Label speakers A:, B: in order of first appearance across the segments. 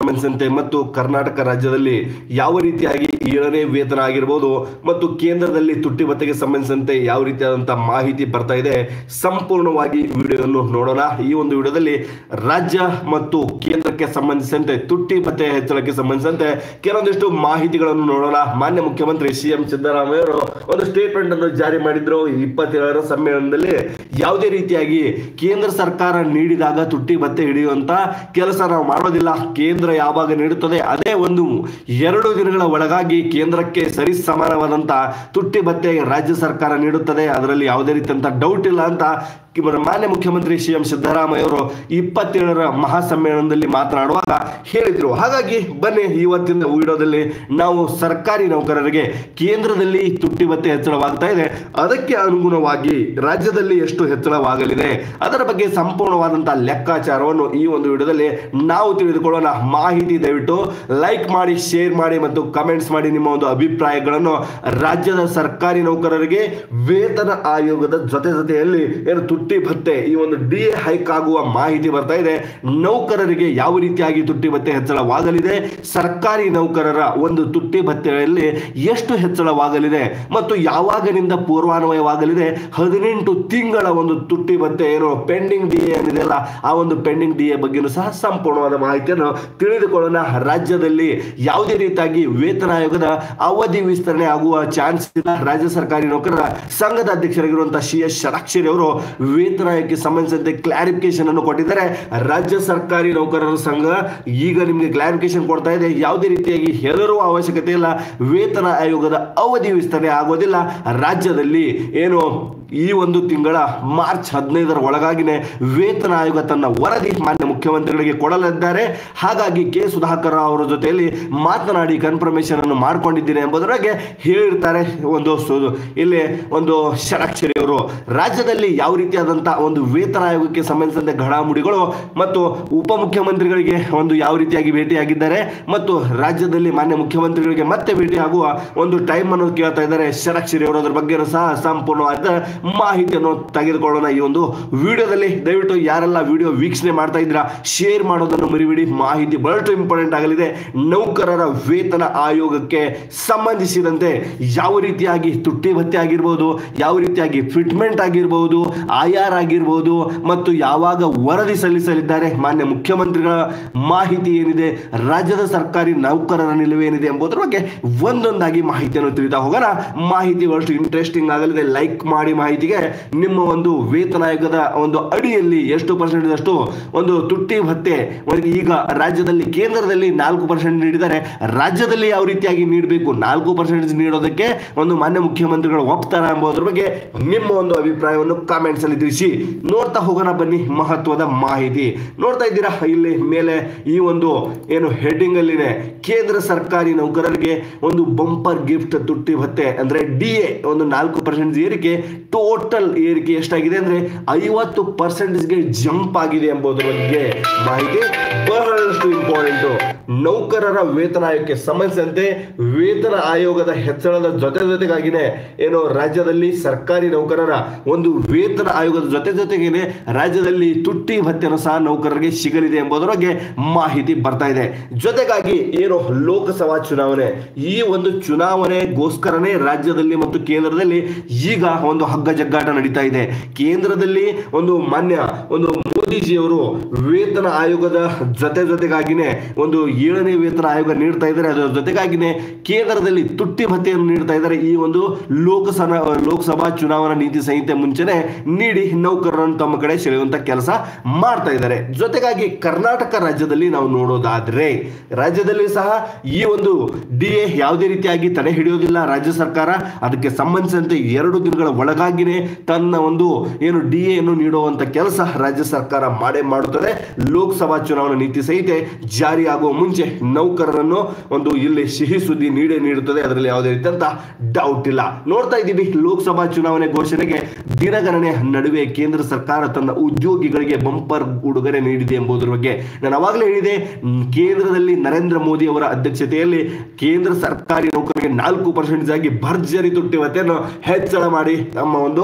A: ಸಂಬಂಧಿಸಿದಂತೆ ಮತ್ತು ಕರ್ನಾಟಕ ರಾಜ್ಯದಲ್ಲಿ ಯಾವ ರೀತಿಯಾಗಿ ಏಳನೇ ವೇತನ ಆಗಿರ್ಬೋದು ಮತ್ತು ಕೇಂದ್ರದಲ್ಲಿ ತುಟ್ಟಿ ಭತ್ತೆಗೆ ಸಂಬಂಧಿಸಿದಂತೆ ಯಾವ ರೀತಿಯಾದಂತಹ ಮಾಹಿತಿ ಬರ್ತಾ ಇದೆ ಸಂಪೂರ್ಣವಾಗಿ ವಿಡಿಯೋವನ್ನು ನೋಡೋಣ ಈ ಒಂದು ವಿಡಿಯೋದಲ್ಲಿ ರಾಜ್ಯ ಮತ್ತು ಕೇಂದ್ರಕ್ಕೆ ಸಂಬಂಧಿಸಿದಂತೆ ತುಟ್ಟಿ ಭತ್ತೆ ಹೆಚ್ಚಳಕ್ಕೆ ಸಂಬಂಧಿಸಿದಂತೆ ಕೆಲವೊಂದಿಷ್ಟು ಮಾಹಿತಿಗಳನ್ನು ನೋಡೋಣ ಮಾನ್ಯ ಮುಖ್ಯಮಂತ್ರಿ ಸಿ ಎಂ ಸಿದ್ದರಾಮಯ್ಯ ಅವರು ಒಂದು ಸ್ಟೇಟ್ಮೆಂಟ್ ಅನ್ನು ಜಾರಿ ಮಾಡಿದ್ರು ಇಪ್ಪತ್ತೇಳರ ಸಮ್ಮೇಳನದಲ್ಲಿ ಯಾವುದೇ ರೀತಿಯಾಗಿ ಕೇಂದ್ರ ಸರ್ಕಾರ ನೀಡಿದಾಗ ತುಟ್ಟಿ ಭತ್ತೆ ಹಿಡಿಯುವಂತ ಕೆಲಸ ನಾವು ಮಾಡೋದಿಲ್ಲ ಕೇಂದ್ರ ಯಾವಾಗ ನೀಡುತ್ತದೆ ಅದೇ ಒಂದು ಎರಡು ದಿನಗಳ ಒಳಗಾಗಿ ಕೇಂದ್ರಕ್ಕೆ ಸರಿ ಸಮಾನವಾದಂತ ತುಟ್ಟಿ ಭತ್ತೆ ರಾಜ್ಯ ಸರ್ಕಾರ ನೀಡುತ್ತದೆ ಅದರಲ್ಲಿ ಯಾವುದೇ ರೀತಿಯಂತ ಡೌಟ್ ಇಲ್ಲ ಅಂತ ಇವರ ಮಾನ್ಯ ಮುಖ್ಯಮಂತ್ರಿ ಸಿ ಎಂ ಸಿದ್ದರಾಮಯ್ಯ ಅವರು ಇಪ್ಪತ್ತೇಳರ ಮಹಾಸಮ್ಮೇಳನದಲ್ಲಿ ಮಾತನಾಡುವಾಗ ಹೇಳಿದ್ರು ಹಾಗಾಗಿ ಬನ್ನಿ ಇವತ್ತಿನ ವಿಡಿಯೋದಲ್ಲಿ ನಾವು ಸರ್ಕಾರಿ ನೌಕರರಿಗೆ ಕೇಂದ್ರದಲ್ಲಿ ತುಟ್ಟಿ ಭತ್ತೆ ಹೆಚ್ಚಳವಾಗ್ತಾ ಇದೆ ಅದಕ್ಕೆ ಅನುಗುಣವಾಗಿ ರಾಜ್ಯದಲ್ಲಿ ಎಷ್ಟು ಹೆಚ್ಚಳವಾಗಲಿದೆ ಅದರ ಬಗ್ಗೆ ಸಂಪೂರ್ಣವಾದಂತಹ ಲೆಕ್ಕಾಚಾರವನ್ನು ಈ ಒಂದು ವಿಡಿಯೋದಲ್ಲಿ ನಾವು ತಿಳಿದುಕೊಳ್ಳೋಣ ಮಾಹಿತಿ ದಯವಿಟ್ಟು ಲೈಕ್ ಮಾಡಿ ಶೇರ್ ಮಾಡಿ ಮತ್ತು ಕಮೆಂಟ್ಸ್ ಮಾಡಿ ನಿಮ್ಮ ಒಂದು ಅಭಿಪ್ರಾಯಗಳನ್ನು ರಾಜ್ಯದ ಸರ್ಕಾರಿ ನೌಕರರಿಗೆ ವೇತನ ಆಯೋಗದ ಜೊತೆ ಜೊತೆಯಲ್ಲಿ ಏನು ತುಟ್ಟಿ ಭತ್ತೆ ಈ ಒಂದು ಡಿ ಎ ಹೈಕ್ ಆಗುವ ಮಾಹಿತಿ ಬರ್ತಾ ಇದೆ ನೌಕರರಿಗೆ ಯಾವ ರೀತಿಯಾಗಿ ತುಟ್ಟಿ ಭತ್ತೆ ಹೆಚ್ಚಳವಾಗಲಿದೆ ಸರ್ಕಾರಿ ನೌಕರರ ಒಂದು ತುಟ್ಟಿ ಭತ್ತೆಯಲ್ಲಿ ಎಷ್ಟು ಹೆಚ್ಚಳವಾಗಲಿದೆ ಮತ್ತು ಯಾವಾಗನಿಂದ ಪೂರ್ವಾನ್ವಯವಾಗಲಿದೆ ಹದಿನೆಂಟು ತಿಂಗಳ ಒಂದು ತುಟ್ಟಿ ಭತ್ತೆ ಏನು ಪೆಂಡಿಂಗ್ ಡಿ ಏನಿದೆಯಲ್ಲ ಆ ಒಂದು ಪೆಂಡಿಂಗ್ ಡಿ ಎ ಬಗ್ಗೆನೂ ಸಹ ಸಂಪೂರ್ಣವಾದ ಮಾಹಿತಿಯನ್ನು ತಿಳಿದುಕೊಳ್ಳೋಣ ರಾಜ್ಯದಲ್ಲಿ ಯಾವುದೇ ರೀತಿಯಾಗಿ ವೇತನ ಆಯೋಗದ ಅವಧಿ ವಿಸ್ತರಣೆ ಆಗುವ ಚಾನ್ಸ್ ಇಲ್ಲ ರಾಜ್ಯ ಸರ್ಕಾರಿ ನೌಕರರ ಸಂಘದ ಅಧ್ಯಕ್ಷರಾಗಿರುವಂತಹ ಸಿ ಎಸ್ ಷಡಾಕ್ಷರಿ ಅವರು ವೇತನ ಆಯೋಗಕ್ಕೆ ಸಂಬಂಧಿಸಿದಂತೆ ಕ್ಲಾರಿಫಿಕೇಶನ್ ಅನ್ನು ಕೊಟ್ಟಿದ್ದಾರೆ ರಾಜ್ಯ ಸರ್ಕಾರಿ ನೌಕರರ ಸಂಘ ಈಗ ನಿಮಗೆ ಕ್ಲಾರಿಫಿಕೇಶನ್ ಕೊಡ್ತಾ ಇದೆ ಯಾವುದೇ ರೀತಿಯಾಗಿ ಹೆದರುವ ಅವಶ್ಯಕತೆ ಇಲ್ಲ ವೇತನ ಆಯೋಗದ ಅವಧಿ ವಿಸ್ತರಣೆ ಆಗೋದಿಲ್ಲ ರಾಜ್ಯದಲ್ಲಿ ಏನು ಈ ಒಂದು ತಿಂಗಳ ಮಾರ್ಚ್ ಹದಿನೈದರ ಒಳಗಾಗಿನೇ ವೇತನ ಆಯೋಗ ತನ್ನ ವರದಿ ಮಾನ್ಯ ಮುಖ್ಯಮಂತ್ರಿಗಳಿಗೆ ಕೊಡಲಿದ್ದಾರೆ ಹಾಗಾಗಿ ಕೆ ಸುಧಾಕರ್ ಅವರ ಜೊತೆಯಲ್ಲಿ ಮಾತನಾಡಿ ಕನ್ಫರ್ಮೇಶನ್ ಅನ್ನು ಮಾಡ್ಕೊಂಡಿದ್ದೀನಿ ಎಂಬುದರ ಬಗ್ಗೆ ಹೇಳಿರ್ತಾರೆ ಒಂದು ಸು- ಇಲ್ಲಿ ಒಂದು ಷಡಾಕ್ಷರಿ ಅವರು ರಾಜ್ಯದಲ್ಲಿ ಯಾವ ರೀತಿಯಾದಂತಹ ಒಂದು ವೇತನ ಆಯೋಗಕ್ಕೆ ಸಂಬಂಧಿಸಿದಂತೆ ಘಡಾಮುಡಿಗಳು ಮತ್ತು ಉಪಮುಖ್ಯಮಂತ್ರಿಗಳಿಗೆ ಒಂದು ಯಾವ ರೀತಿಯಾಗಿ ಭೇಟಿಯಾಗಿದ್ದಾರೆ ಮತ್ತು ರಾಜ್ಯದಲ್ಲಿ ಮಾನ್ಯ ಮುಖ್ಯಮಂತ್ರಿಗಳಿಗೆ ಮತ್ತೆ ಭೇಟಿಯಾಗುವ ಒಂದು ಟೈಮ್ ಅನ್ನು ಕೇಳ್ತಾ ಇದ್ದಾರೆ ಷಡಾಕ್ಷರಿ ಅವರು ಅದ್ರ ಬಗ್ಗೆ ಸಹ ಸಂಪೂರ್ಣವಾದ ಮಾಹಿತಿಯನ್ನು ತೆಗೆದುಕೊಳ್ಳೋಣ ಈ ಒಂದು ವಿಡಿಯೋದಲ್ಲಿ ದಯವಿಟ್ಟು ಯಾರೆಲ್ಲ ವಿಡಿಯೋ ವೀಕ್ಷಣೆ ಮಾಡ್ತಾ ಇದ್ದೀರಾ ಶೇರ್ ಮಾಡೋದನ್ನು ಮರಿಬೇಡಿ ಮಾಹಿತಿ ಬಹಳಷ್ಟು ಇಂಪಾರ್ಟೆಂಟ್ ಆಗಲಿದೆ ನೌಕರರ ವೇತನ ಆಯೋಗಕ್ಕೆ ಸಂಬಂಧಿಸಿದಂತೆ ಯಾವ ರೀತಿಯಾಗಿ ತುಟ್ಟಿ ಭತ್ಯೆ ಆಗಿರ್ಬೋದು ಯಾವ ರೀತಿಯಾಗಿ ಫಿಟ್ಮೆಂಟ್ ಆಗಿರ್ಬೋದು ಆಯಾರ್ ಆಗಿರ್ಬೋದು ಮತ್ತು ಯಾವಾಗ ವರದಿ ಸಲ್ಲಿಸಲಿದ್ದಾರೆ ಮಾನ್ಯ ಮುಖ್ಯಮಂತ್ರಿಗಳ ಮಾಹಿತಿ ಏನಿದೆ ರಾಜ್ಯದ ಸರ್ಕಾರಿ ನೌಕರರ ನಿಲುವೇನಿದೆ ಎಂಬುದರ ಬಗ್ಗೆ ಒಂದೊಂದಾಗಿ ಮಾಹಿತಿಯನ್ನು ತಿಳಿತಾ ಹೋಗೋಣ ಮಾಹಿತಿ ಬಹಳಷ್ಟು ಇಂಟ್ರೆಸ್ಟಿಂಗ್ ಆಗಲಿದೆ ಲೈಕ್ ಮಾಡಿ ಮಾಹಿತಿಗೆ ನಿಮ್ಮ ಒಂದು ವೇತನ ಆಯೋಗದ ಒಂದು ಅಡಿಯಲ್ಲಿ ಎಷ್ಟು ಪರ್ಸೆಂಟ್ ಅಷ್ಟು ಒಂದು ತುಟ್ಟಿ ಭತ್ಯೆ ಒಂದು ಈಗ ರಾಜ್ಯದಲ್ಲಿ ಕೇಂದ್ರದಲ್ಲಿ ನಾಲ್ಕು ಪರ್ಸೆಂಟ್ ನೀಡಿದ್ದಾರೆ ರಾಜ್ಯದಲ್ಲಿ ಯಾವ ರೀತಿಯಾಗಿ ನೀಡಬೇಕು ನಾಲ್ಕು ಪರ್ಸೆಂಟ್ ನೀಡೋದಕ್ಕೆ ಒಂದು ಮಾನ್ಯ ಮುಖ್ಯಮಂತ್ರಿಗಳು ಒಪ್ತಾರ ಎಂಬುದರ ಬಗ್ಗೆ ನಿಮ್ಮ ಒಂದು ಅಭಿಪ್ರಾಯವನ್ನು ಕಾಮೆಂಟ್ಸ್ ಅಲ್ಲಿ ತಿಳಿಸಿ ನೋಡ್ತಾ ಹೋಗೋಣ ಬನ್ನಿ ಮಹತ್ವದ ಮಾಹಿತಿ ನೋಡ್ತಾ ಇದ್ದೀರಾ ಇಲ್ಲಿ ಮೇಲೆ ಈ ಒಂದು ಏನು ಹೆಡ್ಡಿಂಗ್ ಅಲ್ಲಿದೆ ಕೇಂದ್ರ ಸರ್ಕಾರಿ ನೌಕರರಿಗೆ ಒಂದು ಬಂಪರ್ ಗಿಫ್ಟ್ ತುಟ್ಟಿ ಭತ್ತೆ ಅಂದ್ರೆ ಡಿ ಎ ಒಂದು ನಾಲ್ಕು ಪರ್ಸೆಂಟ್ ಏರಿಕೆ ಟೋಟಲ್ ಏರಿಕೆ ಎಷ್ಟಾಗಿದೆ ಅಂದ್ರೆ ಐವತ್ತು ಪರ್ಸೆಂಟೇಜ್ಗೆ ಜಂಪ್ ಆಗಿದೆ ಎಂಬುದರ ಬಗ್ಗೆ ಮಾಹಿತಿ ಬಹಳಷ್ಟು ಇಂಪಾರ್ಟೆಂಟ್ ನೌಕರರ ವೇತನ ಆಯೋಗಕ್ಕೆ ಸಂಬಂಧಿಸಿದಂತೆ ವೇತನ ಆಯೋಗದ ಹೆಚ್ಚಳದ ಜೊತೆ ಜೊತೆಗಾಗಿನೇ ಏನು ರಾಜ್ಯದಲ್ಲಿ ಸರ್ಕಾರಿ ನೌಕರರ ಒಂದು ವೇತನ ಆಯೋಗದ ಜೊತೆ ಜೊತೆಗೇನೆ ರಾಜ್ಯದಲ್ಲಿ ತುಟ್ಟಿ ಭತ್ಯೆನೂ ಸಹ ನೌಕರರಿಗೆ ಸಿಗಲಿದೆ ಎಂಬುದರ ಬಗ್ಗೆ ಮಾಹಿತಿ ಬರ್ತಾ ಇದೆ ಜೊತೆಗಾಗಿ ಏನು ಲೋಕಸಭಾ ಚುನಾವಣೆ ಈ ಒಂದು ಚುನಾವಣೆಗೋಸ್ಕರನೇ ರಾಜ್ಯದಲ್ಲಿ ಮತ್ತು ಕೇಂದ್ರದಲ್ಲಿ ಈಗ ಒಂದು ಹಗ್ಗ ಜಗ್ಗಾಟ ನಡೀತಾ ಇದೆ ಕೇಂದ್ರದಲ್ಲಿ ಒಂದು ಮಾನ್ಯ ಒಂದು ಮೋದಿಜಿಯವರು ವೇತನ ಆಯೋಗದ ಜೊತೆ ಜೊತೆಗಾಗಿನೇ ಒಂದು ಏಳನೇ ವೇತನ ಆಯೋಗ ನೀಡ್ತಾ ಇದ್ದಾರೆ ಅದರ ಜೊತೆಗಾಗಿನೇ ಕೇಂದ್ರದಲ್ಲಿ ತುಟ್ಟಿ ಭತ್ಯೆಯನ್ನು ನೀಡ್ತಾ ಇದ್ದಾರೆ ಈ ಒಂದು ಲೋಕಸಭಾ ಲೋಕಸಭಾ ಚುನಾವಣಾ ನೀತಿ ಸಂಹಿತೆ ಮುಂಚೆನೆ ನೀಡಿ ನೌಕರರನ್ನು ತಮ್ಮ ಕಡೆ ಸೆಳೆಯುವಂತ ಕೆಲಸ ಮಾಡ್ತಾ ಇದ್ದಾರೆ ಜೊತೆಗಾಗಿ ಕರ್ನಾಟಕ ರಾಜ್ಯದಲ್ಲಿ ನಾವು ನೋಡೋದಾದ್ರೆ ರಾಜ್ಯದಲ್ಲಿ ಸಹ ಈ ಒಂದು ಡಿ ಎ ಯಾವುದೇ ರೀತಿಯಾಗಿ ತಡೆ ಹಿಡಿಯೋದಿಲ್ಲ ರಾಜ್ಯ ಸರ್ಕಾರ ಅದಕ್ಕೆ ಸಂಬಂಧಿಸಿದಂತೆ ಎರಡು ದಿನಗಳ ಒಳಗಾಗಿನೇ ತನ್ನ ಒಂದು ಏನು ಡಿ ಎನ್ನು ನೀಡುವಂತ ಕೆಲಸ ರಾಜ್ಯ ಸರ್ಕಾರ ಮಾಡೇ ಮಾಡುತ್ತದೆ ಲೋಕಸಭಾ ಚುನಾವಣಾ ನೀತಿ ಸಂಹಿತೆ ಜಾರಿ ಆಗುವ ಮುಂಚೆ ನೌಕರರನ್ನು ಒಂದು ಇಲ್ಲಿ ಸಿಹಿ ಸುದ್ದಿ ನೀಡೇ ನೀಡುತ್ತದೆ ಅದರಲ್ಲಿ ಯಾವುದೇ ರೀತಿಯಂತ ಡೌಟ್ ಇಲ್ಲ ನೋಡ್ತಾ ಇದ್ದೀವಿ ಲೋಕಸಭಾ ಚುನಾವಣೆ ಘೋಷಣೆಗೆ ದಿನಗಣನೆ ನಡುವೆ ಕೇಂದ್ರ ಸರ್ಕಾರ ತನ್ನ ಉದ್ಯೋಗಿಗಳಿಗೆ ಬಂಪರ್ ಉಡುಗೊರೆ ನೀಡಿದೆ ಎಂಬುದರ ಬಗ್ಗೆ ನಾನು ಅವಾಗಲೇ ಹೇಳಿದೆ ಮ್, ಕೇಂದ್ರದಲ್ಲಿ ನರೇಂದ್ರ ಮೋದಿ ಅವರ ಅಧ್ಯಕ್ಷತೆಯಲ್ಲಿ ಕೇಂದ್ರ ಸರ್ಕಾರಿ ನೌಕರರಿಗೆ ನಾಲ್ಕು ಪರ್ಸೆಂಟೇಜ್ ಆಗಿ ಭರ್ಜರಿ ತುಟ್ಟಿ ಭತ್ಯೆಯನ್ನು ಹೆಚ್ಚಳ ಮಾಡಿ ನಮ್ಮ ಒಂದು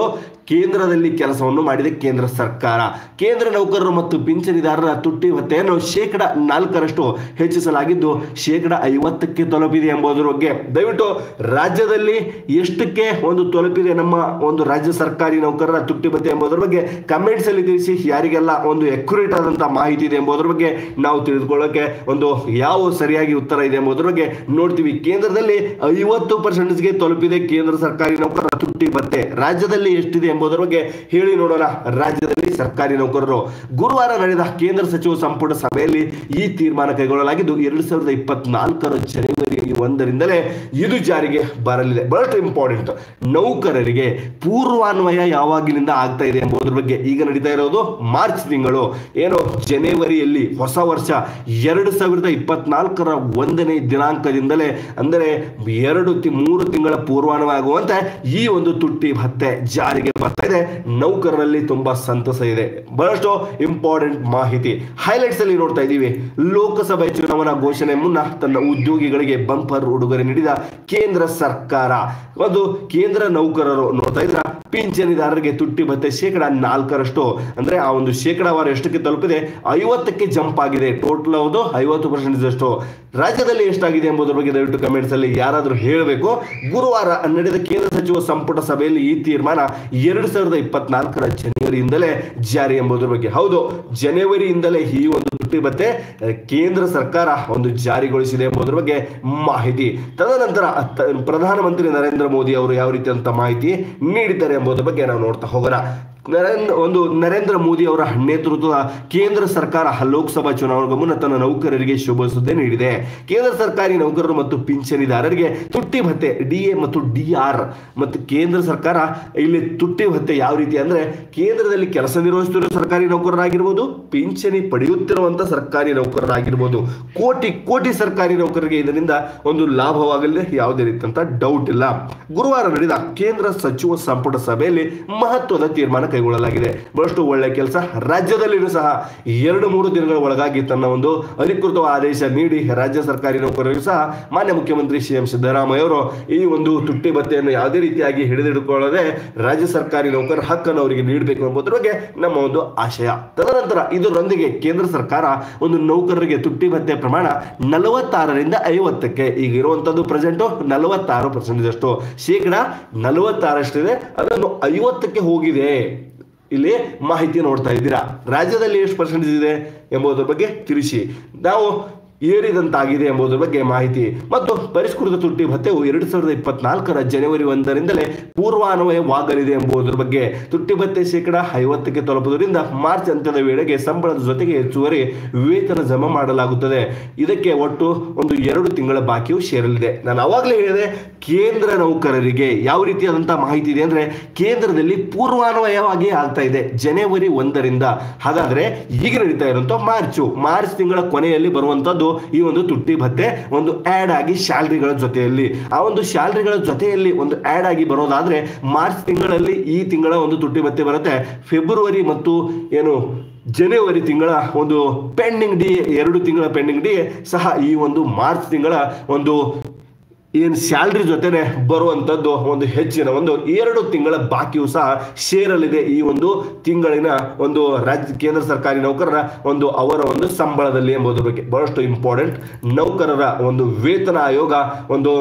A: ಕೇಂದ್ರದಲ್ಲಿ ಕೆಲಸವನ್ನು ಮಾಡಿದೆ ಕೇಂದ್ರ ಸರ್ಕಾರ ಕೇಂದ್ರ ನೌಕರರು ಮತ್ತು ಪಿಂಚಣಿದಾರರ ತುಟ್ಟಿ ಭತ್ಯೆಯನ್ನು ಶೇಕಡ ನಾಲ್ಕರಷ್ಟು ಹೆಚ್ಚಿಸಲಾಗಿದ್ದು ಶೇಕಡ ಐವತ್ತಕ್ಕೆ ತಲುಪಿದೆ ಎಂಬುದರ ಬಗ್ಗೆ ದಯವಿಟ್ಟು ರಾಜ್ಯದಲ್ಲಿ ಎಷ್ಟಕ್ಕೆ ಒಂದು ತಲುಪಿದೆ ನಮ್ಮ ಒಂದು ರಾಜ್ಯ ಸರ್ಕಾರಿ ನೌಕರರ ತುಟ್ಟಿ ಭತ್ಯೆ ಎಂಬುದರ ಬಗ್ಗೆ ಕಮೆಂಟ್ಸ್ ಅಲ್ಲಿ ತಿಳಿಸಿ ಯಾರಿಗೆಲ್ಲ ಒಂದು ಅಕ್ಯುರೇಟ್ ಆದಂತಹ ಮಾಹಿತಿ ಇದೆ ಎಂಬುದರ ಬಗ್ಗೆ ನಾವು ತಿಳಿದುಕೊಳ್ಳೋಕೆ ಒಂದು ಯಾವ ಸರಿಯಾಗಿ ಉತ್ತರ ಇದೆ ಎಂಬುದರ ಬಗ್ಗೆ ನೋಡ್ತೀವಿ ಕೇಂದ್ರದಲ್ಲಿ ಐವತ್ತು ಪರ್ಸೆಂಟ್ಗೆ ತಲುಪಿದೆ ಕೇಂದ್ರ ಸರ್ಕಾರಿ ನೌಕರರ ತುಟ್ಟಿ ಭತ್ಯೆ ರಾಜ್ಯದಲ್ಲಿ ಎಷ್ಟಿದೆ ಎಂಬುದರ ಬಗ್ಗೆ ಹೇಳಿ ನೋಡೋಣ ರಾಜ್ಯದಲ್ಲಿ ಸರ್ಕಾರಿ ನೌಕರರು ಗುರುವಾರ ನಡೆದ ಕೇಂದ್ರ ಸಚಿವ ಸಂಪುಟ ಸಭೆಯಲ್ಲಿ ಈ ತೀರ್ಮಾನ ಕೈಗೊಳ್ಳಲಾಗಿದ್ದು ಎರಡ್ ಸಾವಿರದ ಇಪ್ಪತ್ನಾಲ್ಕರ ಜನವರಿ ಒಂದರಿಂದಲೇ ಇದು ಜಾರಿಗೆ ಬರಲಿದೆ ಬಹಳಷ್ಟು ಇಂಪಾರ್ಟೆಂಟ್ ನೌಕರರಿಗೆ ಪೂರ್ವಾನ್ವಯ ಯಾವಾಗಿನಿಂದ ಆಗ್ತಾ ಇದೆ ಎಂಬುದರ ಬಗ್ಗೆ ಈಗ ನಡೀತಾ ಇರೋದು ಮಾರ್ಚ್ ತಿಂಗಳು ಏನು ಜನವರಿಯಲ್ಲಿ ಹೊಸ ವರ್ಷ ಎರಡು ಸಾವಿರದ ಇಪ್ಪತ್ನಾಲ್ಕರ ಒಂದನೇ ದಿನಾಂಕದಿಂದಲೇ ಅಂದರೆ ಎರಡು ತಿ ಮೂರು ತಿಂಗಳ ಪೂರ್ವಾನ್ವಯ ಆಗುವಂತೆ ಈ ಒಂದು ತುಟ್ಟಿ ಭತ್ಯೆ ಜಾರಿಗೆ ಬರ್ತಾ ಇದೆ ನೌಕರರಲ್ಲಿ ತುಂಬಾ ಸಂತಸ ಇದೆ ಬಹಳಷ್ಟು ಇಂಪಾರ್ಟೆಂಟ್ ಮಾಹಿತಿ ಹೈಲೈಟ್ಸ್ ಅಲ್ಲಿ ನೋಡ್ತಾ ಇದ್ದೀವಿ ಲೋಕಸಭೆ ಚುನಾವಣಾ ಘೋಷಣೆ ಮುನ್ನ ತನ್ನ ಉದ್ಯೋಗಿಗಳಿಗೆ ಬಂಪರ್ ಉಡುಗೊರೆ ನೀಡಿದ ಕೇಂದ್ರ ಸರ್ಕಾರ ಒಂದು ಕೇಂದ್ರ ನೌಕರರು ನೋಡ್ತಾ ಇದ್ರ ಪಿಂಚಣಿದಾರರಿಗೆ ತುಟ್ಟಿ ಭತ್ಯೆ ಶೇಕಡ ನಾಲ್ಕರಷ್ಟು ಅಂದ್ರೆ ಆ ಒಂದು ಶೇಕಡಾವಾರು ಎಷ್ಟಕ್ಕೆ ತಲುಪಿದೆ ಐವತ್ತಕ್ಕೆ ಜಂಪ್ ಆಗಿದೆ ಟೋಟಲ್ ಹೌದು ಐವತ್ತು ಪರ್ಸೆಂಟ್ ಅಷ್ಟು ರಾಜ್ಯದಲ್ಲಿ ಎಷ್ಟಾಗಿದೆ ಎಂಬುದರ ಬಗ್ಗೆ ದಯವಿಟ್ಟು ಕಮೆಂಟ್ಸ್ ಅಲ್ಲಿ ಯಾರಾದರೂ ಹೇಳಬೇಕು ಗುರುವಾರ ನಡೆದ ಕೇಂದ್ರ ಸಚಿವ ಸಂಪುಟ ಸಭೆಯಲ್ಲಿ ಈ ತೀರ್ಮಾನ ಎರಡು ಸಾವಿರದ ಇಪ್ಪತ್ನಾಲ್ಕರ ಜನವರಿಯಿಂದಲೇ ಜಾರಿ ಎಂಬುದರ ಬಗ್ಗೆ ಹೌದು ಜನವರಿಯಿಂದಲೇ ಈ ಒಂದು ತುಟ್ಟಿ ಭತ್ಯೆ ಅಹ್, ಕೇಂದ್ರ ಸರ್ಕಾರ ಒಂದು ಜಾರಿಗೊಳಿಸಿದೆ ಎಂಬುದರ ಬಗ್ಗೆ ಮಾಹಿತಿ ತದನಂತರ ತ- ಪ್ರಧಾನಮಂತ್ರಿ ನರೇಂದ್ರ ಮೋದಿ ಅವರು ಯಾವ ರೀತಿಯಂತ ಮಾಹಿತಿ ನೀಡಿದ್ದಾರೆ ಎಂಬುದರ ಬಗ್ಗೆ ನಾವು ನೋಡ್ತಾ ಹೋಗೋಣ ನರೇಂದ್ರ ಒಂದು ನರೇಂದ್ರ ಮೋದಿ ಅವರ ನೇತೃತ್ವದ ಕೇಂದ್ರ ಸರ್ಕಾರ ಲೋಕಸಭಾ ಚುನಾವಣೆಗೂ ಮುನ್ನ ತನ್ನ ನೌಕರರಿಗೆ ಶುಭ ಸುದ್ದಿ ನೀಡಿದೆ ಕೇಂದ್ರ ಸರ್ಕಾರಿ ನೌಕರರು ಮತ್ತು ಪಿಂಚಣಿದಾರರಿಗೆ ತುಟ್ಟಿ ಭತ್ಯೆ ಡಿಎ ಮತ್ತು ಡಿಆರ್ ಮತ್ತು ಕೇಂದ್ರ ಸರ್ಕಾರ ಇಲ್ಲಿ ತುಟ್ಟಿ ಭತ್ಯೆ ಯಾವ ರೀತಿ ಅಂದ್ರೆ ಕೇಂದ್ರದಲ್ಲಿ ಕೆಲಸ ನಿರ್ವಹಿಸುತ್ತಿರುವ ಸರ್ಕಾರಿ ನೌಕರರಾಗಿರ್ಬೋದು ಪಿಂಚಣಿ ಪಡೆಯುತ್ತಿರುವಂತ ಸರ್ಕಾರಿ ನೌಕರರಾಗಿರ್ಬೋದು ಕೋಟಿ ಕೋಟಿ ಸರ್ಕಾರಿ ನೌಕರರಿಗೆ ಇದರಿಂದ ಒಂದು ಲಾಭವಾಗಲಿದೆ ಯಾವುದೇ ರೀತಿಯಂತ ಡೌಟ್ ಇಲ್ಲ ಗುರುವಾರ ನಡೆದ ಕೇಂದ್ರ ಸಚಿವ ಸಂಪುಟ ಸಭೆಯಲ್ಲಿ ಮಹತ್ವದ ತೀರ್ಮಾನ ಕೈಗೊಳ್ಳಲಾಗಿದೆ ಬಹಳಷ್ಟು ಒಳ್ಳೆ ಕೆಲಸ ರಾಜ್ಯದಲ್ಲಿಯೂ ಸಹ ಎರಡು ಮೂರು ದಿನಗಳ ಒಳಗಾಗಿ ತನ್ನ ಒಂದು ಅಧಿಕೃತ ಆದೇಶ ನೀಡಿ ರಾಜ್ಯ ಸರ್ಕಾರಿ ನೌಕರರಿಗೂ ಸಹ ಮಾನ್ಯ ಮುಖ್ಯಮಂತ್ರಿ ಸಿ ಎಂ ಸಿದ್ದರಾಮಯ್ಯ ಅವರು ಈ ಒಂದು ತುಟ್ಟಿ ಭತ್ಯೆಯನ್ನು ಯಾವುದೇ ರೀತಿಯಾಗಿ ಹಿಡಿದಿಟ್ಟುಕೊಳ್ಳದೆ ರಾಜ್ಯ ಸರ್ಕಾರಿ ನೌಕರ ಹಕ್ಕನ್ನು ಅವರಿಗೆ ನೀಡಬೇಕು ಎಂಬುದರ ಬಗ್ಗೆ ನಮ್ಮ ಒಂದು ಆಶಯ ತದನಂತರ ಇದರೊಂದಿಗೆ ಕೇಂದ್ರ ಸರ್ಕಾರ ಒಂದು ನೌಕರರಿಗೆ ತುಟ್ಟಿ ಭತ್ಯೆ ಪ್ರಮಾಣ ನಲವತ್ತಾರರಿಂದ ಐವತ್ತಕ್ಕೆ ಈಗ ಇರುವಂತದ್ದು ಪ್ರೆಸೆಂಟ್ ನಲವತ್ತಾರು ಪರ್ಸೆಂಟೇಜ್ ಅಷ್ಟು ಶೇಕಡ ನಲವತ್ತಾರಷ್ಟಿದೆ ಅದನ್ನು ಐವತ್ತಕ್ಕೆ ಹೋಗಿದೆ ಇಲ್ಲಿ ಮಾಹಿತಿ ನೋಡ್ತಾ ಇದ್ದೀರಾ ರಾಜ್ಯದಲ್ಲಿ ಎಷ್ಟು ಪರ್ಸೆಂಟೇಜ್ ಇದೆ ಎಂಬುದರ ಬಗ್ಗೆ ತಿಳಿಸಿ ನಾವು ಏರಿದಂತಾಗಿದೆ ಎಂಬುದರ ಬಗ್ಗೆ ಮಾಹಿತಿ ಮತ್ತು ಪರಿಷ್ಕೃತ ತುಟ್ಟಿ ಭತ್ಯೆಯು ಎರಡು ಸಾವಿರದ ಇಪ್ಪತ್ನಾಲ್ಕರ ಜನವರಿ ಒಂದರಿಂದಲೇ ಪೂರ್ವಾನ್ವಯವಾಗಲಿದೆ ಎಂಬುದರ ಬಗ್ಗೆ ತುಟ್ಟಿ ಭತ್ಯೆ ಶೇಕಡ ಐವತ್ತಕ್ಕೆ ತಲುಪುವುದರಿಂದ ಮಾರ್ಚ್ ಅಂತ್ಯದ ವೇಳೆಗೆ ಸಂಬಳದ ಜೊತೆಗೆ ಹೆಚ್ಚುವರಿ ವೇತನ ಜಮಾ ಮಾಡಲಾಗುತ್ತದೆ ಇದಕ್ಕೆ ಒಟ್ಟು ಒಂದು ಎರಡು ತಿಂಗಳ ಬಾಕಿಯು ಸೇರಲಿದೆ ನಾನು ಅವಾಗಲೇ ಹೇಳಿದೆ ಕೇಂದ್ರ ನೌಕರರಿಗೆ ಯಾವ ರೀತಿಯಾದಂತಹ ಮಾಹಿತಿ ಇದೆ ಅಂದ್ರೆ ಕೇಂದ್ರದಲ್ಲಿ ಪೂರ್ವಾನ್ವಯವಾಗಿ ಆಗ್ತಾ ಇದೆ ಜನವರಿ ಒಂದರಿಂದ ಹಾಗಾದ್ರೆ ಈಗ ನಡೀತಾ ಇರುವಂತ ಮಾರ್ಚು ಮಾರ್ಚ್ ತಿಂಗಳ ಕೊನೆಯಲ್ಲಿ ಬರುವಂತದ್ದು ಈ ಒಂದು ತುಟ್ಟಿ ಭತ್ಯೆ ಒಂದು ಆಡ್ ಆಗಿ ಸ್ಯಾಲ್ರಿಗಳ ಜೊತೆಯಲ್ಲಿ ಆ ಒಂದು ಸ್ಯಾಲ್ರಿಗಳ ಜೊತೆಯಲ್ಲಿ ಒಂದು ಆಡ್ ಆಗಿ ಬರೋದಾದ್ರೆ ಮಾರ್ಚ್ ತಿಂಗಳಲ್ಲಿ ಈ ತಿಂಗಳ ಒಂದು ತುಟ್ಟಿ ಭತ್ಯೆ ಬರುತ್ತೆ ಫೆಬ್ರವರಿ ಮತ್ತು ಏನು ಜನವರಿ ತಿಂಗಳ ಒಂದು ಪೆಂಡಿಂಗ್ ಡಿ ಎರಡು ತಿಂಗಳ ಪೆಂಡಿಂಗ್ ಡಿ ಸಹ ಈ ಒಂದು ಮಾರ್ಚ್ ತಿಂಗಳ ಒಂದು ಏನು ಸ್ಯಾಲ್ರಿ ಜೊತೆನೆ ಬರುವಂಥದ್ದು ಒಂದು ಹೆಚ್ಚಿನ ಒಂದು ಎರಡು ತಿಂಗಳ ಬಾಕಿಯೂ ಸಹ ಸೇರಲಿದೆ ಈ ಒಂದು ತಿಂಗಳಿನ ಒಂದು ರಾಜ್ಯ ಕೇಂದ್ರ ಸರ್ಕಾರಿ ನೌಕರರ ಒಂದು ಅವರ ಒಂದು ಸಂಬಳದಲ್ಲಿ ಎಂಬುದರ ಬಗ್ಗೆ ಬಹಳಷ್ಟು ಇಂಪಾರ್ಟೆಂಟ್ ನೌಕರರ ಒಂದು ವೇತನ ಆಯೋಗ ಒಂದು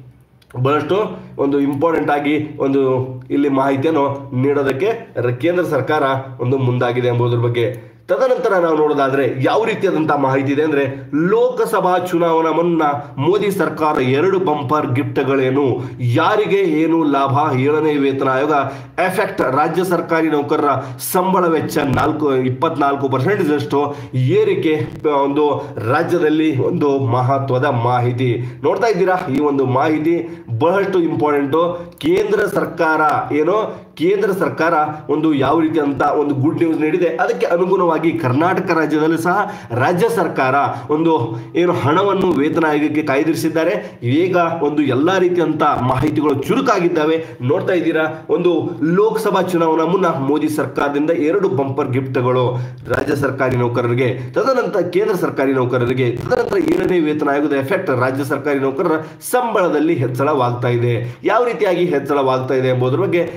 A: ಬಹಳಷ್ಟು ಒಂದು ಇಂಪಾರ್ಟೆಂಟ್ ಆಗಿ ಒಂದು ಇಲ್ಲಿ ಮಾಹಿತಿಯನ್ನು ನೀಡೋದಕ್ಕೆ ರ- ಕೇಂದ್ರ ಸರ್ಕಾರ ಒಂದು ಮುಂದಾಗಿದೆ ಎಂಬುದರ ಬಗ್ಗೆ ತದನಂತರ ನಾವು ನೋಡೋದಾದ್ರೆ ಯಾವ ರೀತಿಯಾದಂತಹ ಮಾಹಿತಿ ಇದೆ ಅಂದ್ರೆ ಲೋಕಸಭಾ ಚುನಾವಣಾ ಮುನ್ನ ಮೋದಿ ಸರ್ಕಾರ ಎರಡು ಬಂಪರ್ ಗಿಫ್ಟ್ಗಳೇನು ಯಾರಿಗೆ ಏನು ಲಾಭ ಏಳನೇ ವೇತನ ಆಯೋಗ ಎಫೆಕ್ಟ್ ರಾಜ್ಯ ಸರ್ಕಾರಿ ನೌಕರರ ಸಂಬಳ ವೆಚ್ಚ ನಾಲ್ಕು ಇಪ್ಪತ್ನಾಲ್ಕು ಪರ್ಸೆಂಟೇಜ್ ಅಷ್ಟು ಏರಿಕೆ ಆ, ಒಂದು ರಾಜ್ಯದಲ್ಲಿ ಒಂದು ಮಹತ್ವದ ಮಾಹಿತಿ ನೋಡ್ತಾ ಇದ್ದೀರಾ ಈ ಒಂದು ಮಾಹಿತಿ ಬಹಳಷ್ಟು ಇಂಪಾರ್ಟೆಂಟು ಕೇಂದ್ರ ಸರ್ಕಾರ ಏನು ಕೇಂದ್ರ ಸರ್ಕಾರ ಒಂದು ಯಾವ ರೀತಿ ಅಂತ ಒಂದು ಗುಡ್ ನ್ಯೂಸ್ ನೀಡಿದೆ ಅದಕ್ಕೆ ಅನುಗುಣವಾಗಿ ಕರ್ನಾಟಕ ರಾಜ್ಯದಲ್ಲೂ ಸಹ ರಾಜ್ಯ ಸರ್ಕಾರ ಒಂದು ಏನು ಹಣವನ್ನು ವೇತನ ಆಯೋಗಕ್ಕೆ ಕಾಯ್ದಿರಿಸಿದ್ದಾರೆ ಈಗ ಒಂದು ಎಲ್ಲ ರೀತಿಯಂತ ಮಾಹಿತಿಗಳು ಚುರುಕಾಗಿದ್ದಾವೆ ನೋಡ್ತಾ ಇದ್ದೀರಾ ಒಂದು ಲೋಕಸಭಾ ಚುನಾವಣಾ ಮುನ್ನ ಮೋದಿ ಸರ್ಕಾರದಿಂದ ಎರಡು ಬಂಪರ್ ಗಿಫ್ಟ್ಗಳು ರಾಜ್ಯ ಸರ್ಕಾರಿ ನೌಕರರಿಗೆ ತದನಂತರ ಕೇಂದ್ರ ಸರ್ಕಾರಿ ನೌಕರರಿಗೆ ತದನಂತರ ಏಳನೇ ವೇತನ ಆಯೋಗದ ಎಫೆಕ್ಟ್ ರಾಜ್ಯ ಸರ್ಕಾರಿ ನೌಕರರ ಸಂಬಳದಲ್ಲಿ ಹೆಚ್ಚಳವಾಗ್ತಾ ಇದೆ ಯಾವ ರೀತಿಯಾಗಿ ಹೆಚ್ಚಳವಾಗ್ತಾ ಇದೆ ಎಂಬುದರ ಬಗ್ಗೆ ನಾವು ಒಂದೊಂದು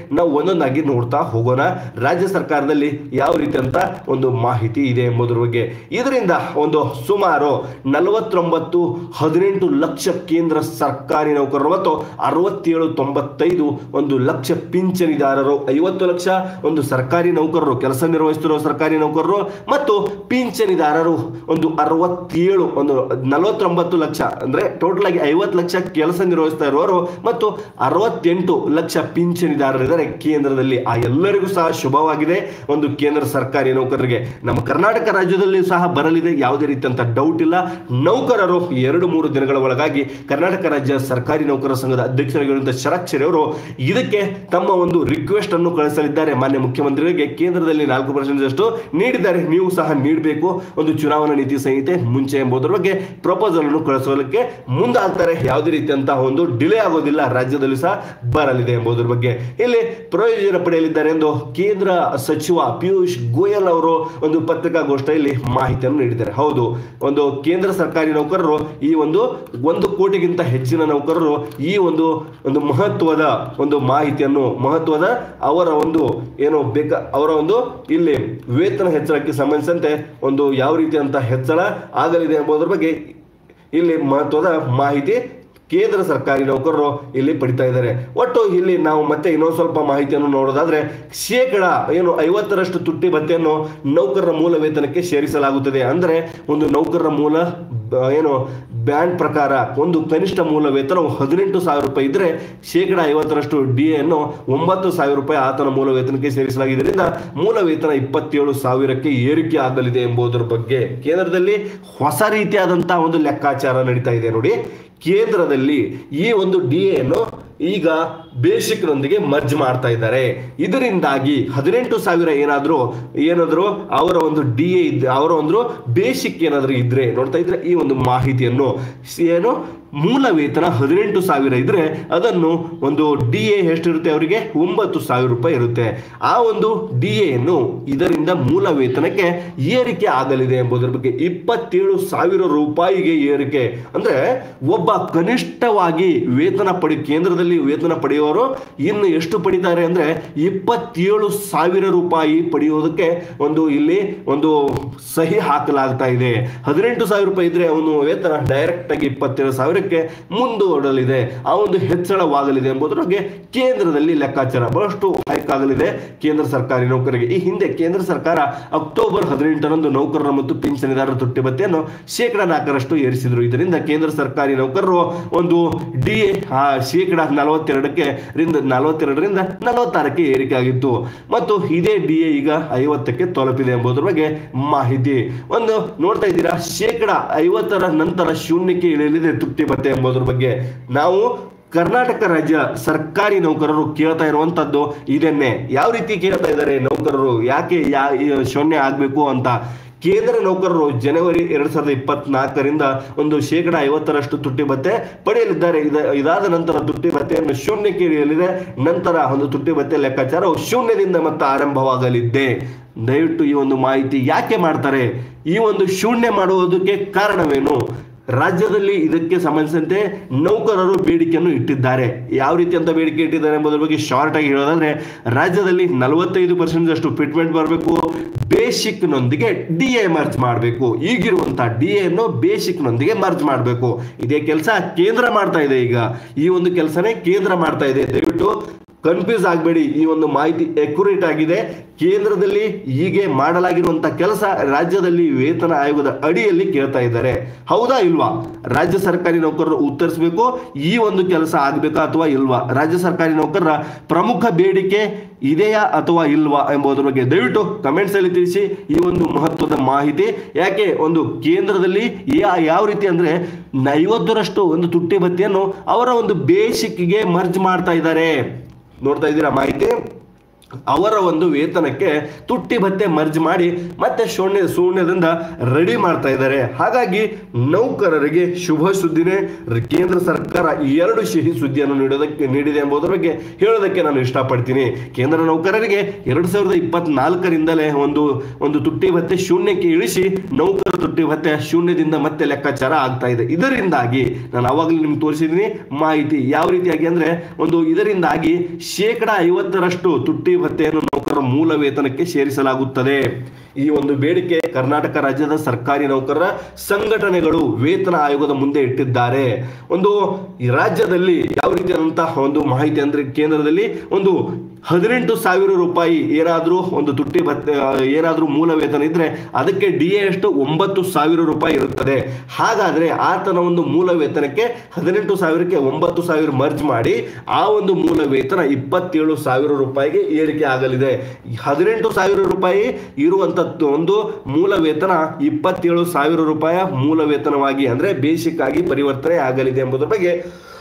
A: ಒಂದೊಂದಾಗಿ ನೋಡ್ತಾ ಹೋಗೋಣ ರಾಜ್ಯ ಸರ್ಕಾರದಲ್ಲಿ ಯಾವ ರೀತಿ ಅಂತ ಒಂದು ಮಾಹಿತಿ ಇದೆ ಎಂಬುದರ ಬಗ್ಗೆ ಇದರಿಂದ ಒಂದು ಸುಮಾರು ನಲವತ್ತೊಂಬತ್ತು ಹದಿನೆಂಟು ಲಕ್ಷ ಕೇಂದ್ರ ಸರ್ಕಾರಿ ನೌಕರರು ಮತ್ತು ಅರವತ್ತೇಳು ತೊಂಬತ್ತೈದು ಒಂದು ಲಕ್ಷ ಪಿಂಚಣಿದಾರರು ಐವತ್ತು ಲಕ್ಷ ಒಂದು ಸರ್ಕಾರಿ ನೌಕರರು ಕೆಲಸ ನಿರ್ವಹಿಸುತ್ತಿರುವ ಸರ್ಕಾರಿ ನೌಕರರು ಮತ್ತು ಪಿಂಚಣಿದಾರರು ಒಂದು ಅರವತ್ತೇಳು ಒಂದು ನಲವತ್ತೊಂಬತ್ತು ಲಕ್ಷ ಅಂದ್ರೆ ಟೋಟಲ್ ಆಗಿ ಐವತ್ತು ಲಕ್ಷ ಕೆಲಸ ನಿರ್ವಹಿಸ್ತಾ ಇರುವವರು ಮತ್ತು ಅರವತ್ತೆಂಟು ಲಕ್ಷ ಪಿಂಚಣಿದಾರರಿದ್ದಾರೆ ಕೇಂದ್ರದಲ್ಲಿ ಆ ಎಲ್ಲರಿಗೂ ಸಹ ಶುಭವಾಗಿದೆ ಒಂದು ಕೇಂದ್ರ ಸರ್ಕಾರಿ ನೌಕರರಿಗೆ ನಮ್ಮ ಕರ್ನಾಟಕ ರಾಜ್ಯದಲ್ಲಿ ಸಹ ಬರಲಿದೆ ಯಾವುದೇ ರೀತಿಯಂತ ಡೌಟ್ ಇಲ್ಲ ನೌಕರರು ಎರಡು ಮೂರು ದಿನಗಳ ಒಳಗಾಗಿ ಕರ್ನಾಟಕ ರಾಜ್ಯ ಸರ್ಕಾರಿ ನೌಕರರ ಸಂಘದ ಅಧ್ಯಕ್ಷರಾಗಿರುವಂತಹ ಶರತ್ ಶೆರೆ ಅವರು ಇದಕ್ಕೆ ತಮ್ಮ ಒಂದು ರಿಕ್ವೆಸ್ಟ್ ಅನ್ನು ಕಳಿಸಲಿದ್ದಾರೆ ಮಾನ್ಯ ಮುಖ್ಯಮಂತ್ರಿಗಳಿಗೆ ಕೇಂದ್ರದಲ್ಲಿ ನಾಲ್ಕು ಪರ್ಸೆಂಟ್ ಅಷ್ಟು ನೀಡಿದ್ದಾರೆ ನೀವು ಸಹ ನೀಡಬೇಕು ಒಂದು ಚುನಾವಣಾ ನೀತಿ ಸಂಹಿತೆ ಮುಂಚೆ ಎಂಬುದರ ಬಗ್ಗೆ ಪ್ರಪೋಸಲ್ ಅನ್ನು ಕಳಿಸಲಿಕ್ಕೆ ಮುಂದಾಗ್ತಾರೆ ಯಾವುದೇ ರೀತಿಯಂತಹ ಒಂದು ಡಿಲೇ ಆಗೋದಿಲ್ಲ ರಾಜ್ಯದಲ್ಲಿ ಸಹ ಬರಲಿದೆ ಎಂಬುದರ ಬಗ್ಗೆ ಇಲ್ಲಿ ಪ್ರಯೋಜನ ಪಡೆಯಲಿದ್ದಾರೆ ಎಂದು ಕೇಂದ್ರ ಸಚಿವ ಪಿಯೂಷ್ ಗೋಯಲ್ ಅವರು ಒಂದು ಪತ್ರಿಕಾಗೋಷ್ಠಿಯಲ್ಲಿ ಮಾಹಿತಿಯನ್ನು ನೀಡಿದ್ದಾರೆ ಹೌದು ಒಂದು ಕೇಂದ್ರ ಸರ್ಕಾರಿ ನೌಕರರು ಈ ಒಂದು ಒಂದು ಕೋಟಿಗಿಂತ ಹೆಚ್ಚಿನ ನೌಕರರು ಈ ಒಂದು ಒಂದು ಮಹತ್ವದ ಒಂದು ಮಾಹಿತಿಯನ್ನು ಮಹತ್ವದ ಅವರ ಒಂದು ಏನು ಬೇಕ ಅವರ ಒಂದು ಇಲ್ಲಿ ವೇತನ ಹೆಚ್ಚಳಕ್ಕೆ ಸಂಬಂಧಿಸಿದಂತೆ ಒಂದು ಯಾವ ರೀತಿಯಂತ ಹೆಚ್ಚಳ ಆಗಲಿದೆ ಎಂಬುದರ ಬಗ್ಗೆ ಇಲ್ಲಿ ಮಹತ್ವದ ಮಾಹಿತಿ ಕೇಂದ್ರ ಸರ್ಕಾರಿ ನೌಕರರು ಇಲ್ಲಿ ಪಡಿತಾ ಇದ್ದಾರೆ ಒಟ್ಟು ಇಲ್ಲಿ ನಾವು ಮತ್ತೆ ಇನ್ನೊಂದು ಸ್ವಲ್ಪ ಮಾಹಿತಿಯನ್ನು ನೋಡೋದಾದ್ರೆ ಶೇಕಡ ಏನು ಐವತ್ತರಷ್ಟು ತುಟ್ಟಿ ಭತ್ಯೆಯನ್ನು ನೌಕರರ ಮೂಲ ವೇತನಕ್ಕೆ ಸೇರಿಸಲಾಗುತ್ತದೆ ಅಂದ್ರೆ ಒಂದು ನೌಕರರ ಮೂಲ ಬ- ಏನು ಬ್ಯಾಂಡ್ ಪ್ರಕಾರ ಒಂದು ಕನಿಷ್ಠ ಮೂಲ ವೇತನವು ಹದಿನೆಂಟು ಸಾವಿರ ರೂಪಾಯಿ ಇದ್ರೆ ಶೇಕಡ ಐವತ್ತರಷ್ಟು ಡಿ ಅನ್ನು ಒಂಬತ್ತು ಸಾವಿರ ರೂಪಾಯಿ ಆತನ ಮೂಲ ವೇತನಕ್ಕೆ ಸೇರಿಸಲಾಗಿದ್ದರಿಂದ ಮೂಲ ವೇತನ ಇಪ್ಪತ್ತೇಳು ಸಾವಿರಕ್ಕೆ ಏರಿಕೆ ಆಗಲಿದೆ ಎಂಬುದರ ಬಗ್ಗೆ ಕೇಂದ್ರದಲ್ಲಿ ಹೊಸ ರೀತಿಯಾದಂತಹ ಒಂದು ಲೆಕ್ಕಾಚಾರ ನಡೀತಾ ಇದೆ ನೋಡಿ ಕೇಂದ್ರದಲ್ಲಿ ಈ ಒಂದು ಡಿ ಅನ್ನು ಈಗ ಬೇಸಿಕ್ನೊಂದಿಗೆ ಮರ್ಜ್ ಮಾಡ್ತಾ ಇದ್ದಾರೆ ಇದರಿಂದಾಗಿ ಹದಿನೆಂಟು ಸಾವಿರ ಏನಾದರೂ ಏನಾದರೂ ಅವರ ಒಂದು ಡಿ ಎ ಇದ್ದ ಅವರ ಒಂದು ಬೇಸಿಕ್ ಏನಾದರೂ ಇದ್ರೆ ನೋಡ್ತಾ ಇದ್ರೆ ಈ ಒಂದು ಮಾಹಿತಿಯನ್ನು ಸ್- ಏನು ಮೂಲ ವೇತನ ಹದಿನೆಂಟು ಸಾವಿರ ಇದ್ರೆ ಅದನ್ನು ಒಂದು ಡಿ ಎ ಎಷ್ಟಿರುತ್ತೆ ಅವರಿಗೆ ಒಂಬತ್ತು ಸಾವಿರ ರೂಪಾಯಿ ಇರುತ್ತೆ ಆ ಒಂದು ಡಿ ಎನ್ನು ಇದರಿಂದ ಮೂಲ ವೇತನಕ್ಕೆ ಏರಿಕೆ ಆಗಲಿದೆ ಎಂಬುದರ ಬಗ್ಗೆ ಇಪ್ಪತ್ತೇಳು ಸಾವಿರ ರೂಪಾಯಿಗೆ ಏರಿಕೆ ಅಂದ್ರೆ ಒಬ್ಬ ಕನಿಷ್ಠವಾಗಿ ವೇತನ ಪಡಿ ಕೇಂದ್ರದಲ್ಲಿ ವೇತನ ಪಡೆಯುವವರು ಇನ್ನು ಎಷ್ಟು ಪಡಿತಾರೆ ಅಂದ್ರೆ ಇಪ್ಪತ್ತೇಳು ಸಾವಿರ ರೂಪಾಯಿ ಪಡೆಯುವುದಕ್ಕೆ ಒಂದು ಇಲ್ಲಿ ಒಂದು ಸಹಿ ಹಾಕಲಾಗ್ತಾ ಇದೆ ಹದಿನೆಂಟು ಸಾವಿರ ರೂಪಾಯಿ ಇದ್ರೆ ಅವನು ವೇತನ ಡೈರೆಕ್ಟ್ ಆಗಿ ಇಪ್ಪತ್ತೇಳು ಸಾವಿರಕ್ಕೆ ಮುಂದೂಡಲಿದೆ ಆ ಒಂದು ಹೆಚ್ಚಳವಾಗಲಿದೆ ಎಂಬುದರ ಬಗ್ಗೆ ಕೇಂದ್ರದಲ್ಲಿ ಲೆಕ್ಕಾಚಾರ ಬಹಳಷ್ಟು ಹೈಕ್ ಆಗಲಿದೆ ಕೇಂದ್ರ ಸರ್ಕಾರಿ ನೌಕರರಿಗೆ ಈ ಹಿಂದೆ ಕೇಂದ್ರ ಸರ್ಕಾರ ಅಕ್ಟೋಬರ್ ಹದಿನೆಂಟರಂದು ನೌಕರರ ಮತ್ತು ಪಿಂಚಣಿದಾರರ ತುಟ್ಟಿ ಭತ್ಯೆಯನ್ನು ಶೇಕಡ ನಾಲ್ಕರಷ್ಟು ಏರಿಸಿದ್ರು ಇದರಿಂದ ಕೇಂದ್ರ ಸರ್ಕಾರಿ ನೌಕರರು ಒಂದು ಡಿ ಎ ಶೇಕಡ ನಲವತ್ತೆರಡಕ್ಕೆ ರಿಂದ ನಲವತ್ತೆರಡರಿಂದ ನಲವತ್ತಾರಕ್ಕೆ ಏರಿಕೆ ಆಗಿತ್ತು ಮತ್ತು ಇದೇ ಡಿ ಎ ಈಗ ಐವತ್ತಕ್ಕೆ ತಲುಪಿದೆ ಎಂಬುದರ ಬಗ್ಗೆ ಮಾಹಿತಿ ಒಂದು ನೋಡ್ತಾ ಇದ್ದೀರಾ ಶೇಕಡ ಐವತ್ತರ ನಂತರ ಶೂನ್ಯಕ್ಕೆ ಇಳಿಯಲಿದೆ ತೃಪ್ತಿ ಭತ್ಯೆ ಎಂಬುದರ ಬಗ್ಗೆ ನಾವು ಕರ್ನಾಟಕ ರಾಜ್ಯ ಸರ್ಕಾರಿ ನೌಕರರು ಕೇಳ್ತಾ ಇರುವಂತದ್ದು ಇದನ್ನೇ ಯಾವ ರೀತಿ ಕೇಳ್ತಾ ಇದ್ದಾರೆ ನೌಕರರು ಯಾಕೆ ಯಾ ಈ ಶೂನ್ಯ ಆಗಬೇಕು ಅಂತ ಕೇಂದ್ರ ನೌಕರರು ಜನವರಿ ಎರಡ್ ಸಾವಿರದ ಇಪ್ಪತ್ನಾಲ್ಕರಿಂದ ಒಂದು ಶೇಕಡ ಐವತ್ತರಷ್ಟು ತುಟ್ಟಿ ಭತ್ಯೆ ಪಡೆಯಲಿದ್ದಾರೆ ಇದ ಇದಾದ ನಂತರ ತುಟ್ಟಿ ಭತ್ಯೆಯನ್ನು ಶೂನ್ಯಕ್ಕೆ ಇಳಿಯಲಿದೆ ನಂತರ ಒಂದು ತುಟ್ಟಿ ಭತ್ಯೆ ಲೆಕ್ಕಾಚಾರವು ಶೂನ್ಯದಿಂದ ಮತ್ತೆ ಆರಂಭವಾಗಲಿದೆ ದಯವಿಟ್ಟು ಈ ಒಂದು ಮಾಹಿತಿ ಯಾಕೆ ಮಾಡ್ತಾರೆ ಈ ಒಂದು ಶೂನ್ಯ ಮಾಡುವುದಕ್ಕೆ ಕಾರಣವೇನು ರಾಜ್ಯದಲ್ಲಿ ಇದಕ್ಕೆ ಸಂಬಂಧಿಸಿದಂತೆ ನೌಕರರು ಬೇಡಿಕೆಯನ್ನು ಇಟ್ಟಿದ್ದಾರೆ ಯಾವ ರೀತಿ ಅಂತ ಬೇಡಿಕೆ ಇಟ್ಟಿದ್ದಾರೆ ಎಂಬುದರ ಬಗ್ಗೆ ಶಾರ್ಟ್ ಆಗಿ ಹೇಳೋದಾದ್ರೆ ರಾಜ್ಯದಲ್ಲಿ ನಲವತ್ತೈದು ಪರ್ಸೆಂಟ್ ಅಷ್ಟು ಫಿಟ್ಮೆಂಟ್ ಬರಬೇಕು ಬೇಸಿಕ್ ನೊಂದಿಗೆ ಡಿ ಎ ಮರ್ಜ್ ಮಾಡಬೇಕು ಈಗಿರುವಂತಹ ಡಿ ಎನ್ನು ಬೇಸಿಕ್ ನೊಂದಿಗೆ ಮರ್ಜ್ ಮಾಡಬೇಕು ಇದೇ ಕೆಲಸ ಕೇಂದ್ರ ಮಾಡ್ತಾ ಇದೆ ಈಗ ಈ ಒಂದು ಕೆಲಸನೇ ಕೇಂದ್ರ ಮಾಡ್ತಾ ಇದೆ ದಯವಿಟ್ಟು ಕನ್ಫ್ಯೂಸ್ ಆಗಬೇಡಿ ಈ ಒಂದು ಮಾಹಿತಿ ಅಕ್ಯುರೇಟ್ ಆಗಿದೆ ಕೇಂದ್ರದಲ್ಲಿ ಹೀಗೆ ಮಾಡಲಾಗಿರುವಂತಹ ಕೆಲಸ ರಾಜ್ಯದಲ್ಲಿ ವೇತನ ಆಯೋಗದ ಅಡಿಯಲ್ಲಿ ಕೇಳ್ತಾ ಇದ್ದಾರೆ ಹೌದಾ ಇಲ್ವಾ ರಾಜ್ಯ ಸರ್ಕಾರಿ ನೌಕರರು ಉತ್ತರಿಸಬೇಕು ಈ ಒಂದು ಕೆಲಸ ಆಗ್ಬೇಕಾ ಅಥವಾ ಇಲ್ವಾ ರಾಜ್ಯ ಸರ್ಕಾರಿ ನೌಕರರ ಪ್ರಮುಖ ಬೇಡಿಕೆ ಇದೆಯಾ ಅಥವಾ ಇಲ್ವಾ ಎಂಬುದರ ಬಗ್ಗೆ ದಯವಿಟ್ಟು ಕಮೆಂಟ್ಸ್ ಅಲ್ಲಿ ತಿಳಿಸಿ ಈ ಒಂದು ಮಹತ್ವದ ಮಾಹಿತಿ ಯಾಕೆ ಒಂದು ಕೇಂದ್ರದಲ್ಲಿ ಯಾ- ಯಾವ ರೀತಿ ಅಂದ್ರೆ ಐವತ್ತರಷ್ಟು ಒಂದು ತುಟ್ಟಿ ಭತ್ಯೆಯನ್ನು ಅವರ ಒಂದು ಬೇಸಿಕ್ಗೆ ಮರ್ಜ್ ಮಾಡ್ತಾ ಇದ್ದಾರೆ ನೋಡ್ತಾ ಇದ್ದೀರಾ ಮಾಹಿತಿ ಅವರ ಒಂದು ವೇತನಕ್ಕೆ ತುಟ್ಟಿ ಭತ್ತೆ ಮರ್ಜ್ ಮಾಡಿ ಮತ್ತೆ ಶೂನ್ಯ ಶೂನ್ಯದಿಂದ ರೆಡಿ ಮಾಡ್ತಾ ಇದ್ದಾರೆ ಹಾಗಾಗಿ ನೌಕರರಿಗೆ ಶುಭ ಸುದ್ದಿನೇ ಕೇಂದ್ರ ಸರ್ಕಾರ ಎರಡು ಸಿಹಿ ಸುದ್ದಿಯನ್ನು ನೀಡೋದಕ್ಕೆ ನೀಡಿದೆ ಎಂಬುದರ ಬಗ್ಗೆ ಹೇಳೋದಕ್ಕೆ ನಾನು ಇಷ್ಟಪಡ್ತೀನಿ ಕೇಂದ್ರ ನೌಕರರಿಗೆ ಎರಡು ಸಾವಿರದ ಇಪ್ಪತ್ನಾಲ್ಕರಿಂದಲೇ ಒಂದು ಒಂದು ತುಟ್ಟಿ ಭತ್ತೆ ಶೂನ್ಯಕ್ಕೆ ಇಳಿಸಿ ನೌಕರ ತುಟ್ಟಿ ಭತ್ತೆ ಶೂನ್ಯದಿಂದ ಮತ್ತೆ ಲೆಕ್ಕಾಚಾರ ಆಗ್ತಾ ಇದೆ ಇದರಿಂದಾಗಿ ನಾನು ಅವಾಗಲೇ ನಿಮ್ಗೆ ತೋರಿಸಿದ್ದೀನಿ ಮಾಹಿತಿ ಯಾವ ರೀತಿಯಾಗಿ ಅಂದ್ರೆ ಒಂದು ಇದರಿಂದಾಗಿ ಶೇಕಡ ಐವತ್ತರಷ್ಟು ತುಟ್ಟಿ ಭತ್ತೆಯನ್ನು ನೌಕರರ ಮೂಲ ವೇತನಕ್ಕೆ ಸೇರಿಸಲಾಗುತ್ತದೆ ಈ ಒಂದು ಬೇಡಿಕೆ ಕರ್ನಾಟಕ ರಾಜ್ಯದ ಸರ್ಕಾರಿ ನೌಕರರ ಸಂಘಟನೆಗಳು ವೇತನ ಆಯೋಗದ ಮುಂದೆ ಇಟ್ಟಿದ್ದಾರೆ ಒಂದು ಈ ರಾಜ್ಯದಲ್ಲಿ ಯಾವ ರೀತಿಯಾದಂತಹ ಒಂದು ಮಾಹಿತಿ ಅಂದ್ರೆ ಕೇಂದ್ರದಲ್ಲಿ ಒಂದು ಹದಿನೆಂಟು ಸಾವಿರ ರೂಪಾಯಿ ಏನಾದ್ರೂ ಒಂದು ತುಟ್ಟಿ ಭತ್ತೆ ಏನಾದ್ರೂ ಮೂಲ ವೇತನ ಇದ್ರೆ ಅದಕ್ಕೆ ಡಿ ಎ ಎಷ್ಟು ಒಂಬತ್ತು ಸಾವಿರ ರೂಪಾಯಿ ಇರುತ್ತದೆ ಹಾಗಾದ್ರೆ ಆತನ ಒಂದು ಮೂಲ ವೇತನಕ್ಕೆ ಹದಿನೆಂಟು ಸಾವಿರಕ್ಕೆ ಒಂಬತ್ತು ಸಾವಿರ ಮರ್ಜ್ ಮಾಡಿ ಆ ಒಂದು ಮೂಲ ವೇತನ ಇಪ್ಪತ್ತೇಳು ಸಾವಿರ ರೂಪಾಯಿಗೆ ಏರಿಕೆ ಆಗಲಿದೆ ಹದಿನೆಂಟು ಸಾವಿರ ರೂಪಾಯಿ ಇರುವಂತದ್ದು ಒಂದು ಮೂಲ ವೇತನ ಇಪ್ಪತ್ತೇಳು ಸಾವಿರ ರೂಪಾಯಿ ಮೂಲ ವೇತನವಾಗಿ ಅಂದ್ರೆ ಬೇಸಿಕ್ ಆಗಿ ಪರಿವರ್ತನೆ ಆಗಲಿದೆ ಎಂಬುದರ ಬಗ್ಗೆ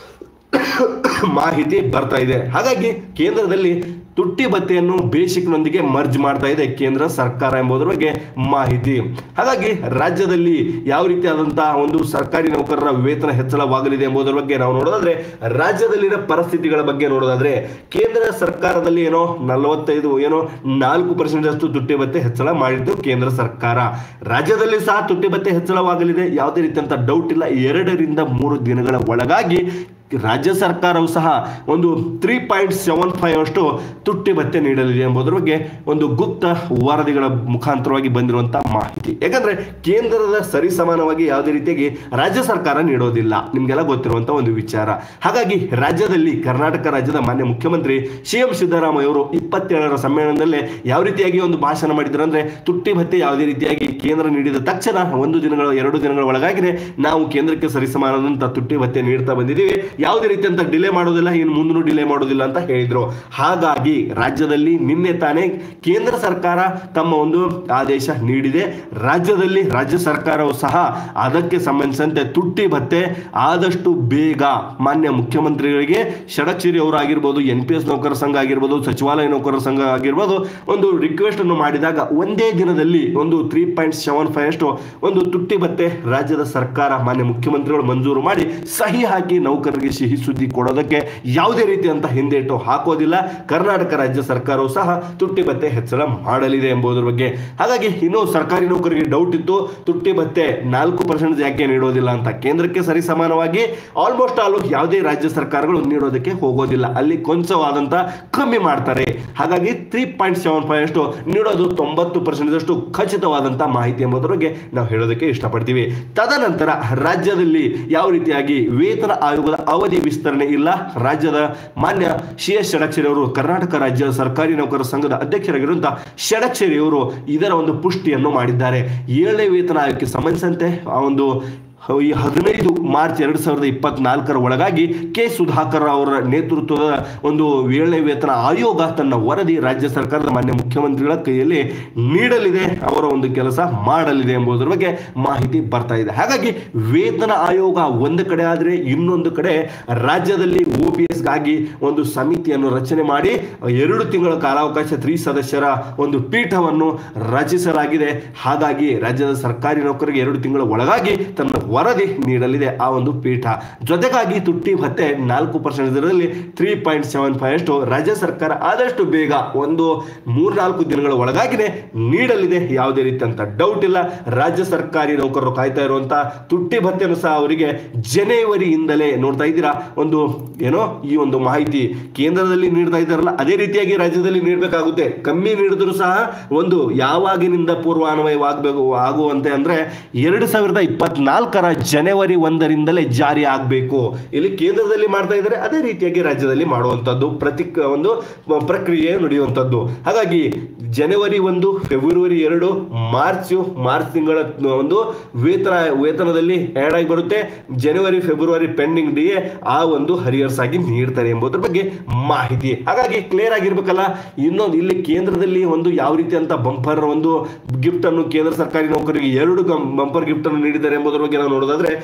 A: ಮಾಹಿತಿ ಬರ್ತಾ ಇದೆ ಹಾಗಾಗಿ ಕೇಂದ್ರದಲ್ಲಿ ತುಟ್ಟಿ ಭತ್ತೆಯನ್ನು ಬೇಸಿಕ್ನೊಂದಿಗೆ ಮರ್ಜ್ ಮಾಡ್ತಾ ಇದೆ ಕೇಂದ್ರ ಸರ್ಕಾರ ಎಂಬುದರ ಬಗ್ಗೆ ಮಾಹಿತಿ ಹಾಗಾಗಿ ರಾಜ್ಯದಲ್ಲಿ ಯಾವ ರೀತಿಯಾದಂತಹ ಒಂದು ಸರ್ಕಾರಿ ನೌಕರರ ವೇತನ ಹೆಚ್ಚಳವಾಗಲಿದೆ ಎಂಬುದರ ಬಗ್ಗೆ ನಾವು ನೋಡೋದಾದ್ರೆ ರಾಜ್ಯದಲ್ಲಿನ ಪರಿಸ್ಥಿತಿಗಳ ಬಗ್ಗೆ ನೋಡೋದಾದ್ರೆ ಕೇಂದ್ರ ಸರ್ಕಾರದಲ್ಲಿ ಏನೋ ನಲವತ್ತೈದು ಏನೋ ನಾಲ್ಕು ಪರ್ಸೆಂಟ್ ಅಷ್ಟು ತುಟ್ಟಿ ಭತ್ತೆ ಹೆಚ್ಚಳ ಮಾಡಿದ್ದು ಕೇಂದ್ರ ಸರ್ಕಾರ ರಾಜ್ಯದಲ್ಲಿ ಸಹ ತುಟ್ಟಿ ಭತ್ತೆ ಹೆಚ್ಚಳವಾಗಲಿದೆ ಯಾವುದೇ ರೀತಿಯಂತ ಡೌಟ್ ಇಲ್ಲ ಎರಡರಿಂದ ಮೂರು ದಿನಗಳ ಒಳಗಾಗಿ ರಾಜ್ಯ ಸರ್ಕಾರವು ಸಹ ಒಂದು ತ್ರೀ ಪಾಯಿಂಟ್ ಸೆವೆನ್ ಫೈವ್ ಅಷ್ಟು ತುಟ್ಟಿ ಭತ್ಯೆ ನೀಡಲಿದೆ ಎಂಬುದರ ಬಗ್ಗೆ ಒಂದು ಗುಪ್ತ ವರದಿಗಳ ಮುಖಾಂತರವಾಗಿ ಬಂದಿರುವಂತಹ ಮಾಹಿತಿ ಯಾಕಂದ್ರೆ ಕೇಂದ್ರದ ಸರಿಸಮಾನವಾಗಿ ಯಾವುದೇ ರೀತಿಯಾಗಿ ರಾಜ್ಯ ಸರ್ಕಾರ ನೀಡೋದಿಲ್ಲ ನಿಮ್ಗೆಲ್ಲ ಗೊತ್ತಿರುವಂತಹ ಒಂದು ವಿಚಾರ ಹಾಗಾಗಿ ರಾಜ್ಯದಲ್ಲಿ ಕರ್ನಾಟಕ ರಾಜ್ಯದ ಮಾನ್ಯ ಮುಖ್ಯಮಂತ್ರಿ ಸಿ ಎಂ ಸಿದ್ದರಾಮಯ್ಯ ಅವರು ಇಪ್ಪತ್ತೇಳರ ಸಮ್ಮೇಳನದಲ್ಲೇ ಯಾವ ರೀತಿಯಾಗಿ ಒಂದು ಭಾಷಣ ಮಾಡಿದ್ರು ಅಂದ್ರೆ ತುಟ್ಟಿ ಭತ್ಯೆ ಯಾವುದೇ ರೀತಿಯಾಗಿ ಕೇಂದ್ರ ನೀಡಿದ ತಕ್ಷಣ ಒಂದು ದಿನಗಳ ಎರಡು ದಿನಗಳ ಒಳಗಾಗಿದೆ ನಾವು ಕೇಂದ್ರಕ್ಕೆ ಸರಿಸಮಾನದಂತ ತುಟ್ಟಿ ಭತ್ಯೆ ನೀಡ್ತಾ ಬಂದಿದ್ದೀವಿ ಯಾವುದೇ ರೀತಿಯಂತ ಡಿಲೇ ಮಾಡೋದಿಲ್ಲ ಇನ್ನು ಮುಂದೂ ಡಿಲೇ ಮಾಡೋದಿಲ್ಲ ಅಂತ ಹೇಳಿದ್ರು ಹಾಗಾಗಿ ರಾಜ್ಯದಲ್ಲಿ ನಿನ್ನೆ ತಾನೇ ಕೇಂದ್ರ ಸರ್ಕಾರ ತಮ್ಮ ಒಂದು ಆದೇಶ ನೀಡಿದೆ ರಾಜ್ಯದಲ್ಲಿ ರಾಜ್ಯ ಸರ್ಕಾರವು ಸಹ ಅದಕ್ಕೆ ಸಂಬಂಧಿಸಿದಂತೆ ತುಟ್ಟಿ ಭತ್ತೆ ಆದಷ್ಟು ಬೇಗ ಮಾನ್ಯ ಮುಖ್ಯಮಂತ್ರಿಗಳಿಗೆ ಷಡಕ್ಷರಿ ಅವರು ಆಗಿರ್ಬೋದು ಎನ್ ಪಿ ಎಸ್ ನೌಕರ ಸಂಘ ಆಗಿರ್ಬೋದು ಸಚಿವಾಲಯ ನೌಕರರ ಸಂಘ ಆಗಿರ್ಬೋದು ಒಂದು ರಿಕ್ವೆಸ್ಟ್ ಅನ್ನು ಮಾಡಿದಾಗ ಒಂದೇ ದಿನದಲ್ಲಿ ಒಂದು ತ್ರೀ ಪಾಯಿಂಟ್ ಸೆವೆನ್ ಫೈವ್ ಅಷ್ಟು ಒಂದು ತುಟ್ಟಿ ಭತ್ತೆ ರಾಜ್ಯದ ಸರ್ಕಾರ ಮಾನ್ಯ ಮುಖ್ಯಮಂತ್ರಿಗಳು ಮಂಜೂರು ಮಾಡಿ ಸಹಿ ಹಾಕಿ ನೌಕರರಿಗೆ ಸಿಹಿ ಸುದ್ದಿ ಕೊಡೋದಕ್ಕೆ ಯಾವುದೇ ರೀತಿಯಂತ ಹಿಂದೇಟು ಹಾಕೋದಿಲ್ಲ ಕರ್ನಾಟಕ ರಾಜ್ಯ ಸರ್ಕಾರವು ಸಹ ತುಟ್ಟಿ ಭತ್ತೆ ಹೆಚ್ಚಳ ಮಾಡಲಿದೆ ಎಂಬುದರ ಬಗ್ಗೆ ಹಾಗಾಗಿ ಇನ್ನು ಸರ್ಕಾರಿ ನೌಕರಿಗೆ ಡೌಟ್ ಇತ್ತು ತುಟ್ಟಿ ಭತ್ತೆ ನಾಲ್ಕು ಪರ್ಸೆಂಟ್ ಯಾಕೆ ನೀಡೋದಿಲ್ಲ ಅಂತ ಕೇಂದ್ರಕ್ಕೆ ಸರಿ ಸಮಾನವಾಗಿ ಆಲ್ಮೋಸ್ಟ್ ಆಲ್ ಯಾವುದೇ ರಾಜ್ಯ ಸರ್ಕಾರಗಳು ನೀಡೋದಕ್ಕೆ ಹೋಗೋದಿಲ್ಲ ಅಲ್ಲಿ ಕೊಂಚವಾದಂತ ಕಮ್ಮಿ ಮಾಡ್ತಾರೆ ಹಾಗಾಗಿ ತ್ರೀ ಪಾಯಿಂಟ್ ಸೆವೆನ್ ಫೈವ್ ಅಷ್ಟು ನೀಡೋದು ತೊಂಬತ್ತು ಪರ್ಸೆಂಟ್ ಅಷ್ಟು ಖಚಿತವಾದಂತ ಮಾಹಿತಿ ಎಂಬುದರ ಬಗ್ಗೆ ನಾವು ಹೇಳೋದಕ್ಕೆ ಇಷ್ಟಪಡ್ತೀವಿ ತದನಂತರ ರಾಜ್ಯದಲ್ಲಿ ಯಾವ ರೀತಿಯಾಗಿ ವೇತನ ಆಯೋಗದ ಅವಧಿ ವಿಸ್ತರಣೆ ಇಲ್ಲ ರಾಜ್ಯದ ಮಾನ್ಯ ಸಿ ಎಸ್ ಷಡಕ್ಷರಿ ಅವರು ಕರ್ನಾಟಕ ರಾಜ್ಯ ಸರ್ಕಾರಿ ನೌಕರರ ಸಂಘದ ಅಧ್ಯಕ್ಷರಾಗಿರುವಂತಹ ಷಡಕ್ಷರಿ ಅವರು ಇದರ ಒಂದು ಪುಷ್ಟಿಯನ್ನು ಮಾಡಿದ್ದಾರೆ ಏಳನೇ ವೇತನ ಆಯೋಗಕ್ಕೆ ಸಂಬಂಧಿಸಿದಂತೆ ಆ ಒಂದು ಈ ಹದಿನೈದು ಮಾರ್ಚ್ ಎರಡ್ ಸಾವಿರದ ಇಪ್ಪತ್ನಾಲ್ಕರ ಒಳಗಾಗಿ ಕೆ ಸುಧಾಕರ್ ಅವರ ನೇತೃತ್ವದ ಒಂದು ಏಳನೇ ವೇತನ ಆಯೋಗ ತನ್ನ ವರದಿ ರಾಜ್ಯ ಸರ್ಕಾರದ ಮಾನ್ಯ ಮುಖ್ಯಮಂತ್ರಿಗಳ ಕೈಯಲ್ಲಿ ನೀಡಲಿದೆ ಅವರ ಒಂದು ಕೆಲಸ ಮಾಡಲಿದೆ ಎಂಬುದರ ಬಗ್ಗೆ ಮಾಹಿತಿ ಬರ್ತಾ ಇದೆ ಹಾಗಾಗಿ ವೇತನ ಆಯೋಗ ಒಂದು ಕಡೆ ಆದರೆ ಇನ್ನೊಂದು ಕಡೆ ರಾಜ್ಯದಲ್ಲಿ ಒ ಪಿ ಗಾಗಿ ಒಂದು ಸಮಿತಿಯನ್ನು ರಚನೆ ಮಾಡಿ ಎರಡು ತಿಂಗಳ ಕಾಲಾವಕಾಶ ತ್ರಿ ಸದಸ್ಯರ ಒಂದು ಪೀಠವನ್ನು ರಚಿಸಲಾಗಿದೆ ಹಾಗಾಗಿ ರಾಜ್ಯದ ಸರ್ಕಾರಿ ನೌಕರಿಗೆ ಎರಡು ತಿಂಗಳ ಒಳಗಾಗಿ ತನ್ನ ವರದಿ ನೀಡಲಿದೆ ಆ ಒಂದು ಪೀಠ ಜೊತೆಗಾಗಿ ತುಟ್ಟಿ ಭತ್ತೆ ನಾಲ್ಕು ಪರ್ಸೆಂಟ್ ದರದಲ್ಲಿ ತ್ರೀ ಪಾಯಿಂಟ್ ಸೆವೆನ್ ಫೈವ್ ಅಷ್ಟು ರಾಜ್ಯ ಸರ್ಕಾರ ಆದಷ್ಟು ಬೇಗ ಒಂದು ಮೂರ್ನಾಲ್ಕು ದಿನಗಳ ಒಳಗಾಗಿನೇ ನೀಡಲಿದೆ ಯಾವುದೇ ರೀತಿಯಂತ ಡೌಟ್ ಇಲ್ಲ ರಾಜ್ಯ ಸರ್ಕಾರಿ ನೌಕರರು ಕಾಯ್ತಾ ಇರುವಂತಹ ತುಟ್ಟಿ ಭತ್ತೆಯನ್ನು ಸಹ ಅವರಿಗೆ ಜನವರಿಯಿಂದಲೇ ನೋಡ್ತಾ ಇದ್ದೀರಾ ಒಂದು ಏನೋ ಈ ಒಂದು ಮಾಹಿತಿ ಕೇಂದ್ರದಲ್ಲಿ ನೀಡ್ತಾ ಇದ್ದಾರಲ್ಲ ಅದೇ ರೀತಿಯಾಗಿ ರಾಜ್ಯದಲ್ಲಿ ನೀಡಬೇಕಾಗುತ್ತೆ ಕಮ್ಮಿ ನೀಡಿದ್ರು ಸಹ ಒಂದು ಯಾವಾಗಿನಿಂದ ಪೂರ್ವಾನ್ವಯವಾಗಬೇಕು ಆಗುವಂತೆ ಅಂದ್ರೆ ಎರಡು ಸಾವಿರದ ಇಪ್ಪತ್ನಾಲ್ಕರ ಜನವರಿ ಒಂದರಿಂದಲೇ ಜಾರಿ ಆಗಬೇಕು ಇಲ್ಲಿ ಕೇಂದ್ರದಲ್ಲಿ ಮಾಡ್ತಾ ಇದ್ದಾರೆ ಅದೇ ರೀತಿಯಾಗಿ ರಾಜ್ಯದಲ್ಲಿ ಮಾಡುವಂಥದ್ದು ಪ್ರತಿ ಒಂದು ಪ್ರಕ್ರಿಯೆ ನಡೆಯುವಂಥದ್ದು ಹಾಗಾಗಿ ಜನವರಿ ಒಂದು ಫೆಬ್ರವರಿ ಎರಡು ಮಾರ್ಚ್ ಮಾರ್ಚ್ ತಿಂಗಳ ಒಂದು ವೇತನ ವೇತನದಲ್ಲಿ ಆ್ಯಡ್ ಆಗಿ ಬರುತ್ತೆ ಜನವರಿ ಫೆಬ್ರವರಿ ಪೆಂಡಿಂಗ್ ಡಿ ಆ ಒಂದು ಹರಿಯರ್ಸ್ ಆಗಿ ನೀಡ್ತಾರೆ ಎಂಬುದರ ಬಗ್ಗೆ ಮಾಹಿತಿ ಹಾಗಾಗಿ ಕ್ಲಿಯರ್ ಆಗಿರ್ಬೇಕಲ್ಲ ಇನ್ನೊಂದು ಇಲ್ಲಿ ಕೇಂದ್ರದಲ್ಲಿ ಒಂದು ಯಾವ ರೀತಿ ಅಂತ ಬಂಪರ್ ಒಂದು ಗಿಫ್ಟ್ ಅನ್ನು ಕೇಂದ್ರ ಸರ್ಕಾರಿ ನೌಕರಿಗೆ ಎರಡು ಬಂಪರ್ ಗಿಫ್ಟ್ ಅನ್ನು ನೀಡಿದ್ದಾರೆ ಎಂಬುದರ ಬಗ್ಗೆ ನಾವು ನೋಡೋದಾದ್ರೆ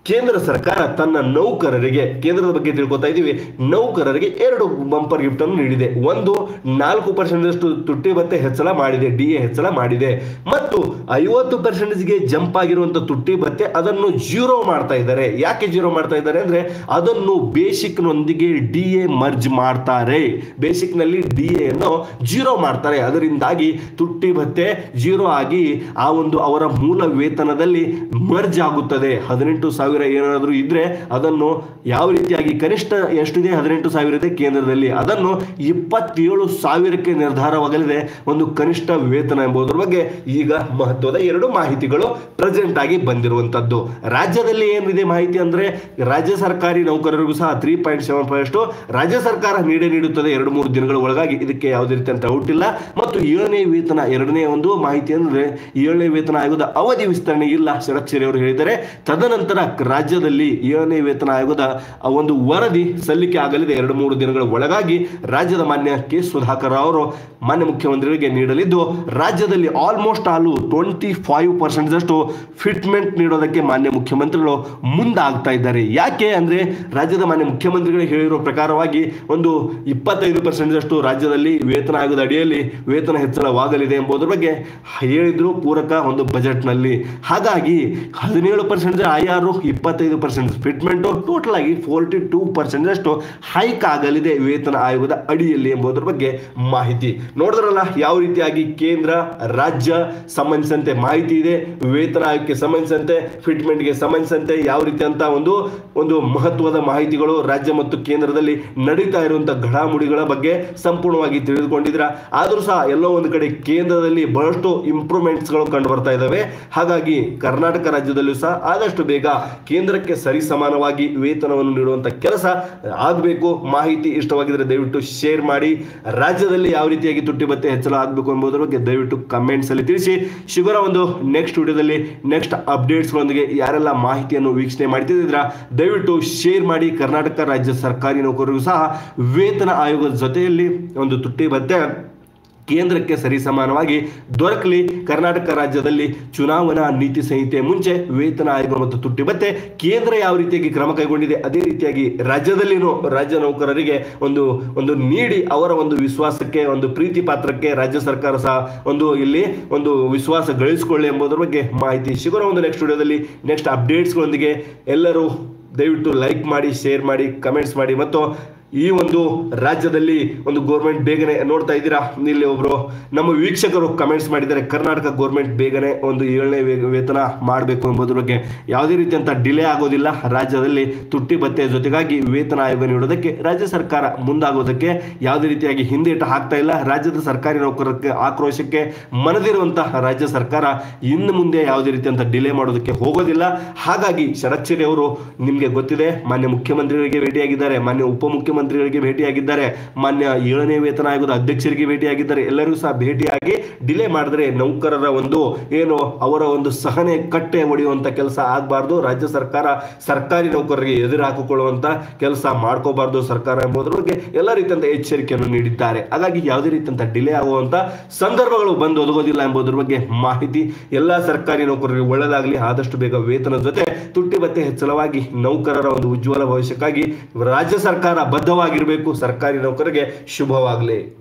A: ಕೇಂದ್ರ ಸರ್ಕಾರ ತನ್ನ ನೌಕರರಿಗೆ ಕೇಂದ್ರದ ಬಗ್ಗೆ ತಿಳ್ಕೊತಾ ಇದ್ದೀವಿ ನೌಕರರಿಗೆ ಎರಡು ಬಂಪರ್ ಗಿಫ್ಟ್ ಅನ್ನು ನೀಡಿದೆ ಒಂದು ನಾಲ್ಕು ಪರ್ಸೆಂಟ್ ತುಟ್ಟಿ ಭತ್ತೆ ಹೆಚ್ಚಳ ಮಾಡಿದೆ ಡಿ ಎ ಹೆಚ್ಚಳ ಮಾಡಿದೆ ಮತ್ತು ಐವತ್ತು ಪರ್ಸೆಂಟೇಜ್ಗೆ ಜಂಪ್ ಆಗಿರುವಂತ ತುಟ್ಟಿ ಭತ್ತೆ ಅದನ್ನು ಜೀರೋ ಮಾಡ್ತಾ ಇದ್ದಾರೆ ಯಾಕೆ ಜೀರೋ ಮಾಡ್ತಾ ಇದ್ದಾರೆ ಅಂದ್ರೆ ಅದನ್ನು ಬೇಸಿಕ್ ನೊಂದಿಗೆ ಡಿ ಎ ಮರ್ಜ್ ಮಾಡ್ತಾರೆ ಬೇಸಿಕ್ ನಲ್ಲಿ ಡಿ ಎ ಅನ್ನು ಜೀರೋ ಮಾಡ್ತಾರೆ ಅದರಿಂದಾಗಿ ತುಟ್ಟಿ ಭತ್ತೆ ಜೀರೋ ಆಗಿ ಆ ಒಂದು ಅವರ ಮೂಲ ವೇತನದಲ್ಲಿ ಮರ್ಜ್ ಆಗುತ್ತದೆ ಹದಿನೆಂಟು ಸಾವಿರ ಏನಾದರೂ ಇದ್ರೆ ಅದನ್ನು ಯಾವ ರೀತಿಯಾಗಿ ಕನಿಷ್ಠ ಎಷ್ಟಿದೆ ಹದಿನೆಂಟು ಸಾವಿರ ಇದೆ ಕೇಂದ್ರದಲ್ಲಿ ಅದನ್ನು ಇಪ್ಪತ್ತೇಳು ಸಾವಿರಕ್ಕೆ ನಿರ್ಧಾರವಾಗಲಿದೆ ಒಂದು ಕನಿಷ್ಠ ವೇತನ ಎಂಬುದರ ಬಗ್ಗೆ ಈಗ ಮಹತ್ವದ ಎರಡು ಮಾಹಿತಿಗಳು ಪ್ರೆಸೆಂಟ್ ಆಗಿ ಬಂದಿರುವಂತದ್ದು ರಾಜ್ಯದಲ್ಲಿ ಏನಿದೆ ಮಾಹಿತಿ ಅಂದ್ರೆ ರಾಜ್ಯ ಸರ್ಕಾರಿ ನೌಕರರಿಗೂ ಸಹ ತ್ರೀ ಪಾಯಿಂಟ್ ಸೆವೆನ್ ಫೈವ್ ಅಷ್ಟು ರಾಜ್ಯ ಸರ್ಕಾರ ನೀಡೇ ನೀಡುತ್ತದೆ ಎರಡು ಮೂರು ದಿನಗಳ ಒಳಗಾಗಿ ಇದಕ್ಕೆ ಯಾವುದೇ ರೀತಿ ಅಂತ ಔಟ್ ಇಲ್ಲ ಮತ್ತು ಏಳನೇ ವೇತನ ಎರಡನೇ ಒಂದು ಮಾಹಿತಿ ಅಂದ್ರೆ ಏಳನೇ ವೇತನ ಆಯೋಗದ ಅವಧಿ ವಿಸ್ತರಣೆ ಇಲ್ಲ ಷಡಕ್ಷರಿ ಅವರು ಹೇಳಿದ್ದಾರೆ ತದನಂತರ ರಾಜ್ಯದಲ್ಲಿ ಏಳನೇ ವೇತನ ಆಯೋಗದ ಆ ಒಂದು ವರದಿ ಸಲ್ಲಿಕೆ ಆಗಲಿದೆ ಎರಡು ಮೂರು ದಿನಗಳ ಒಳಗಾಗಿ ರಾಜ್ಯದ ಮಾನ್ಯ ಕೆ ಸುಧಾಕರ್ ಅವರು ಮಾನ್ಯ ಮುಖ್ಯಮಂತ್ರಿಗಳಿಗೆ ನೀಡಲಿದ್ದು ರಾಜ್ಯದಲ್ಲಿ almost all twenty five percent ಅಷ್ಟು ಫಿಟ್ಮೆಂಟ್ ನೀಡೋದಕ್ಕೆ ಮಾನ್ಯ ಮುಖ್ಯಮಂತ್ರಿಗಳು ಮುಂದಾಗ್ತಾ ಇದ್ದಾರೆ ಯಾಕೆ ಅಂದ್ರೆ ರಾಜ್ಯದ ಮಾನ್ಯ ಮುಖ್ಯಮಂತ್ರಿಗಳು ಹೇಳಿರೋ ಪ್ರಕಾರವಾಗಿ ಒಂದು ಇಪ್ಪತ್ತೈದು ಪರ್ಸೆಂಟ್ ಅಷ್ಟು ರಾಜ್ಯದಲ್ಲಿ ವೇತನ ಆಯೋಗದ ಅಡಿಯಲ್ಲಿ ವೇತನ ಹೆಚ್ಚಳವಾಗಲಿದೆ ಎಂಬುದರ ಬಗ್ಗೆ ಹೇಳಿದ್ರು ಪೂರಕ ಒಂದು ಬಜೆಟ್ ನಲ್ಲಿ ಹಾಗಾಗಿ ಹದಿನೇಳು ಪರ್ಸೆಂಟ್ ಐ ಆರ್ ಇಪ್ಪತ್ತೈದು ಪರ್ಸೆಂಟ್ ಫಿಟ್ಮೆಂಟ್ ಟೋಟಲ್ ಆಗಿ ಫೋರ್ಟಿ ಟೂ ಪರ್ಸೆಂಟ್ ಅಷ್ಟು ಹೈಕ್ ಆಗಲಿದೆ ವೇತನ ಆಯೋಗದ ಅಡಿಯಲ್ಲಿ ಎಂಬುದರ ಬಗ್ಗೆ ಮಾಹಿತಿ ನೋಡಿದ್ರಲ್ಲ ಯಾವ ರೀತಿಯಾಗಿ ಕೇಂದ್ರ ರಾಜ್ಯ ಸಂಬಂಧಿಸಿದಂತೆ ಮಾಹಿತಿ ಇದೆ ವೇತನ ಆಯೋಗಕ್ಕೆ ಸಂಬಂಧಿಸಿದಂತೆ ಫಿಟ್ಮೆಂಟ್ಗೆ ಸಂಬಂಧಿಸಿದಂತೆ ಯಾವ ರೀತಿ ಅಂತ ಒಂದು ಒಂದು ಮಹತ್ವದ ಮಾಹಿತಿಗಳು ರಾಜ್ಯ ಮತ್ತು ಕೇಂದ್ರದಲ್ಲಿ ನಡೀತಾ ಇರುವಂತಹ ಘಡಾಮುಡಿಗಳ ಬಗ್ಗೆ ಸಂಪೂರ್ಣವಾಗಿ ತಿಳಿದುಕೊಂಡಿದ್ರ ಆದರೂ ಸಹ ಎಲ್ಲೋ ಒಂದು ಕಡೆ ಕೇಂದ್ರದಲ್ಲಿ ಬಹಳಷ್ಟು ಇಂಪ್ರೂವ್ಮೆಂಟ್ಸ್ ಗಳು ಕಂಡು ಬರ್ತಾ ಇದಾವೆ ಹಾಗಾಗಿ ಕರ್ನಾಟಕ ರಾಜ್ಯದಲ್ಲೂ ಸಹ ಆದಷ್ಟು ಬೇಗ ಕೇಂದ್ರಕ್ಕೆ ಸರಿ ಸಮಾನವಾಗಿ ವೇತನವನ್ನು ನೀಡುವಂತ ಕೆಲಸ ಆಗಬೇಕು ಮಾಹಿತಿ ಇಷ್ಟವಾಗಿದ್ರೆ ದಯವಿಟ್ಟು ಶೇರ್ ಮಾಡಿ ರಾಜ್ಯದಲ್ಲಿ ಯಾವ ರೀತಿಯಾಗಿ ತುಟ್ಟಿ ಭತ್ತೆ ಹೆಚ್ಚಳ ಆಗಬೇಕು ಎಂಬುದರ ಬಗ್ಗೆ ದಯವಿಟ್ಟು ಕಮೆಂಟ್ಸ್ ಅಲ್ಲಿ ತಿಳಿಸಿ ಶಿವರ ಒಂದು ನೆಕ್ಸ್ಟ್ ವಿಡಿಯೋದಲ್ಲಿ ನೆಕ್ಸ್ಟ್ ಅಪ್ಡೇಟ್ಸ್ಗಳೊಂದಿಗೆ ಯಾರೆಲ್ಲ ಮಾಹಿತಿಯನ್ನು ವೀಕ್ಷಣೆ ಮಾಡ್ತಿದ್ರ ದಯವಿಟ್ಟು ಶೇರ್ ಮಾಡಿ ಕರ್ನಾಟಕ ರಾಜ್ಯ ಸರ್ಕಾರಿ ನೌಕರರಿಗೂ ಸಹ ವೇತನ ಆಯೋಗದ ಜೊತೆಯಲ್ಲಿ ಒಂದು ತುಟ್ಟಿ ಭತ್ತೆ ಕೇಂದ್ರಕ್ಕೆ ಸರಿಸಮಾನವಾಗಿ ದೊರಕಲಿ ಕರ್ನಾಟಕ ರಾಜ್ಯದಲ್ಲಿ ಚುನಾವಣಾ ನೀತಿ ಸಂಹಿತೆ ಮುಂಚೆ ವೇತನ ಆಯೋಗ ಮತ್ತು ತುಟ್ಟಿ ಭತ್ತೆ ಕೇಂದ್ರ ಯಾವ ರೀತಿಯಾಗಿ ಕ್ರಮ ಕೈಗೊಂಡಿದೆ ಅದೇ ರೀತಿಯಾಗಿ ರಾಜ್ಯದಲ್ಲಿನೂ ರಾಜ್ಯ ನೌಕರರಿಗೆ ಒಂದು ಒಂದು ನೀಡಿ ಅವರ ಒಂದು ವಿಶ್ವಾಸಕ್ಕೆ ಒಂದು ಪ್ರೀತಿ ಪಾತ್ರಕ್ಕೆ ರಾಜ್ಯ ಸರ್ಕಾರ ಸಹ ಒಂದು ಇಲ್ಲಿ ಒಂದು ವಿಶ್ವಾಸ ಗಳಿಸಿಕೊಳ್ಳಿ ಎಂಬುದರ ಬಗ್ಗೆ ಮಾಹಿತಿ ಸಿಗೋಣ ಒಂದು ನೆಕ್ಸ್ಟ್ ವಿಡಿಯೋದಲ್ಲಿ ನೆಕ್ಸ್ಟ್ ಅಪ್ಡೇಟ್ಸ್ಗಳೊಂದಿಗೆ ಎಲ್ಲರೂ ದಯವಿಟ್ಟು ಲೈಕ್ ಮಾಡಿ ಶೇರ್ ಮಾಡಿ ಕಮೆಂಟ್ಸ್ ಮಾಡಿ ಮತ್ತು ಈ ಒಂದು ರಾಜ್ಯದಲ್ಲಿ ಒಂದು ಗೋರ್ಮೆಂಟ್ ಬೇಗನೆ ನೋಡ್ತಾ ಇದ್ದೀರಾ ಇಲ್ಲಿ ಒಬ್ರು ನಮ್ಮ ವೀಕ್ಷಕರು ಕಮೆಂಟ್ಸ್ ಮಾಡಿದ್ದಾರೆ ಕರ್ನಾಟಕ ಗೋರ್ಮೆಂಟ್ ಬೇಗನೆ ಒಂದು ಏಳನೇ ವೇ- ವೇತನ ಮಾಡಬೇಕು ಎಂಬುದ್ರ ಬಗ್ಗೆ ಯಾವುದೇ ರೀತಿಯಂತ ಡಿಲೇ ಆಗೋದಿಲ್ಲ ರಾಜ್ಯದಲ್ಲಿ ತುಟ್ಟಿ ಭತ್ತೆ ಜೊತೆಗಾಗಿ ವೇತನ ಆಯೋಗ ನೀಡೋದಕ್ಕೆ ರಾಜ್ಯ ಸರ್ಕಾರ ಮುಂದಾಗೋದಕ್ಕೆ ಯಾವುದೇ ರೀತಿಯಾಗಿ ಹಿಂದೇಟು ಹಾಕ್ತಾ ಇಲ್ಲ ರಾಜ್ಯದ ಸರ್ಕಾರಿ ನೌಕರಕ್ಕೆ ಆಕ್ರೋಶಕ್ಕೆ ಮನದಿರುವಂತಹ ರಾಜ್ಯ ಸರ್ಕಾರ ಇನ್ನು ಮುಂದೆ ಯಾವುದೇ ರೀತಿಯಂತ ಡಿಲೇ ಮಾಡೋದಕ್ಕೆ ಹೋಗೋದಿಲ್ಲ ಹಾಗಾಗಿ ಶರತ್ ಅವರು ನಿಮಗೆ ಗೊತ್ತಿದೆ ಮಾನ್ಯ ಮುಖ್ಯಮಂತ್ರಿಗಳಿಗೆ ಭೇಟಿಯಾಗಿದ್ದಾರೆ ಮಾನ್ಯ ಉಪಮುಖ್ಯಮಂತ್ರಿಗಳಿಗೆ ಭೇಟಿಯಾಗಿದ್ದಾರೆ ಮಾನ್ಯ ಏಳನೇ ವೇತನ ಆಯೋಗದ ಅಧ್ಯಕ್ಷರಿಗೆ ಭೇಟಿಯಾಗಿದ್ದಾರೆ ಎಲ್ಲರಿಗೂ ಸಹ ಭೇಟಿಯಾಗಿ ಡಿಲೇ ಮಾಡಿದ್ರೆ ನೌಕರರ ಒಂದು ಏನು ಅವರ ಒಂದು ಸಹನೆ ಕಟ್ಟೆ ಹೊಡೆಯುವಂತ ಕೆಲಸ ಆಗಬಾರ್ದು ರಾಜ್ಯ ಸರ್ಕಾರ ಸರ್ಕಾರಿ ನೌಕರರಿಗೆ ಎದುರು ಹಾಕಿಕೊಳ್ಳುವಂತ ಕೆಲಸ ಮಾಡ್ಕೋಬಾರ್ದು ಸರ್ಕಾರ ಎಂಬುದರ ಬಗ್ಗೆ ಎಲ್ಲ ರೀತಿಯಂತ ಎಚ್ಚರಿಕೆಯನ್ನು ನೀಡಿದ್ದಾರೆ ಹಾಗಾಗಿ ಯಾವುದೇ ರೀತಿಯಂತ ಡಿಲೇ ಆಗುವಂತ ಸಂದರ್ಭಗಳು ಬಂದು ಒದಗೋದಿಲ್ಲ ಎಂಬುದರ ಬಗ್ಗೆ ಮಾಹಿತಿ ಎಲ್ಲ ಸರ್ಕಾರಿ ನೌಕರರಿಗೆ ಒಳ್ಳೆಯದಾಗಲಿ ಆದಷ್ಟು ಬೇಗ ವೇತನ ಜೊತೆ ತುಟ್ಟಿ ಭತ್ತೆ ಹೆಚ್ಚಳವಾಗಿ ನೌಕರರ ಒಂದು ಉಜ್ವಲ ಭವಿಷ್ಯಕ್ಕಾಗಿ ರಾಜ್ಯ ಸರ್ಕಾರ ಬದ್ಧವಾಗಿರಬೇಕು ಸರ್ಕಾರಿ ನೌಕರರಿಗೆ ಶುಭವಾಗಲಿ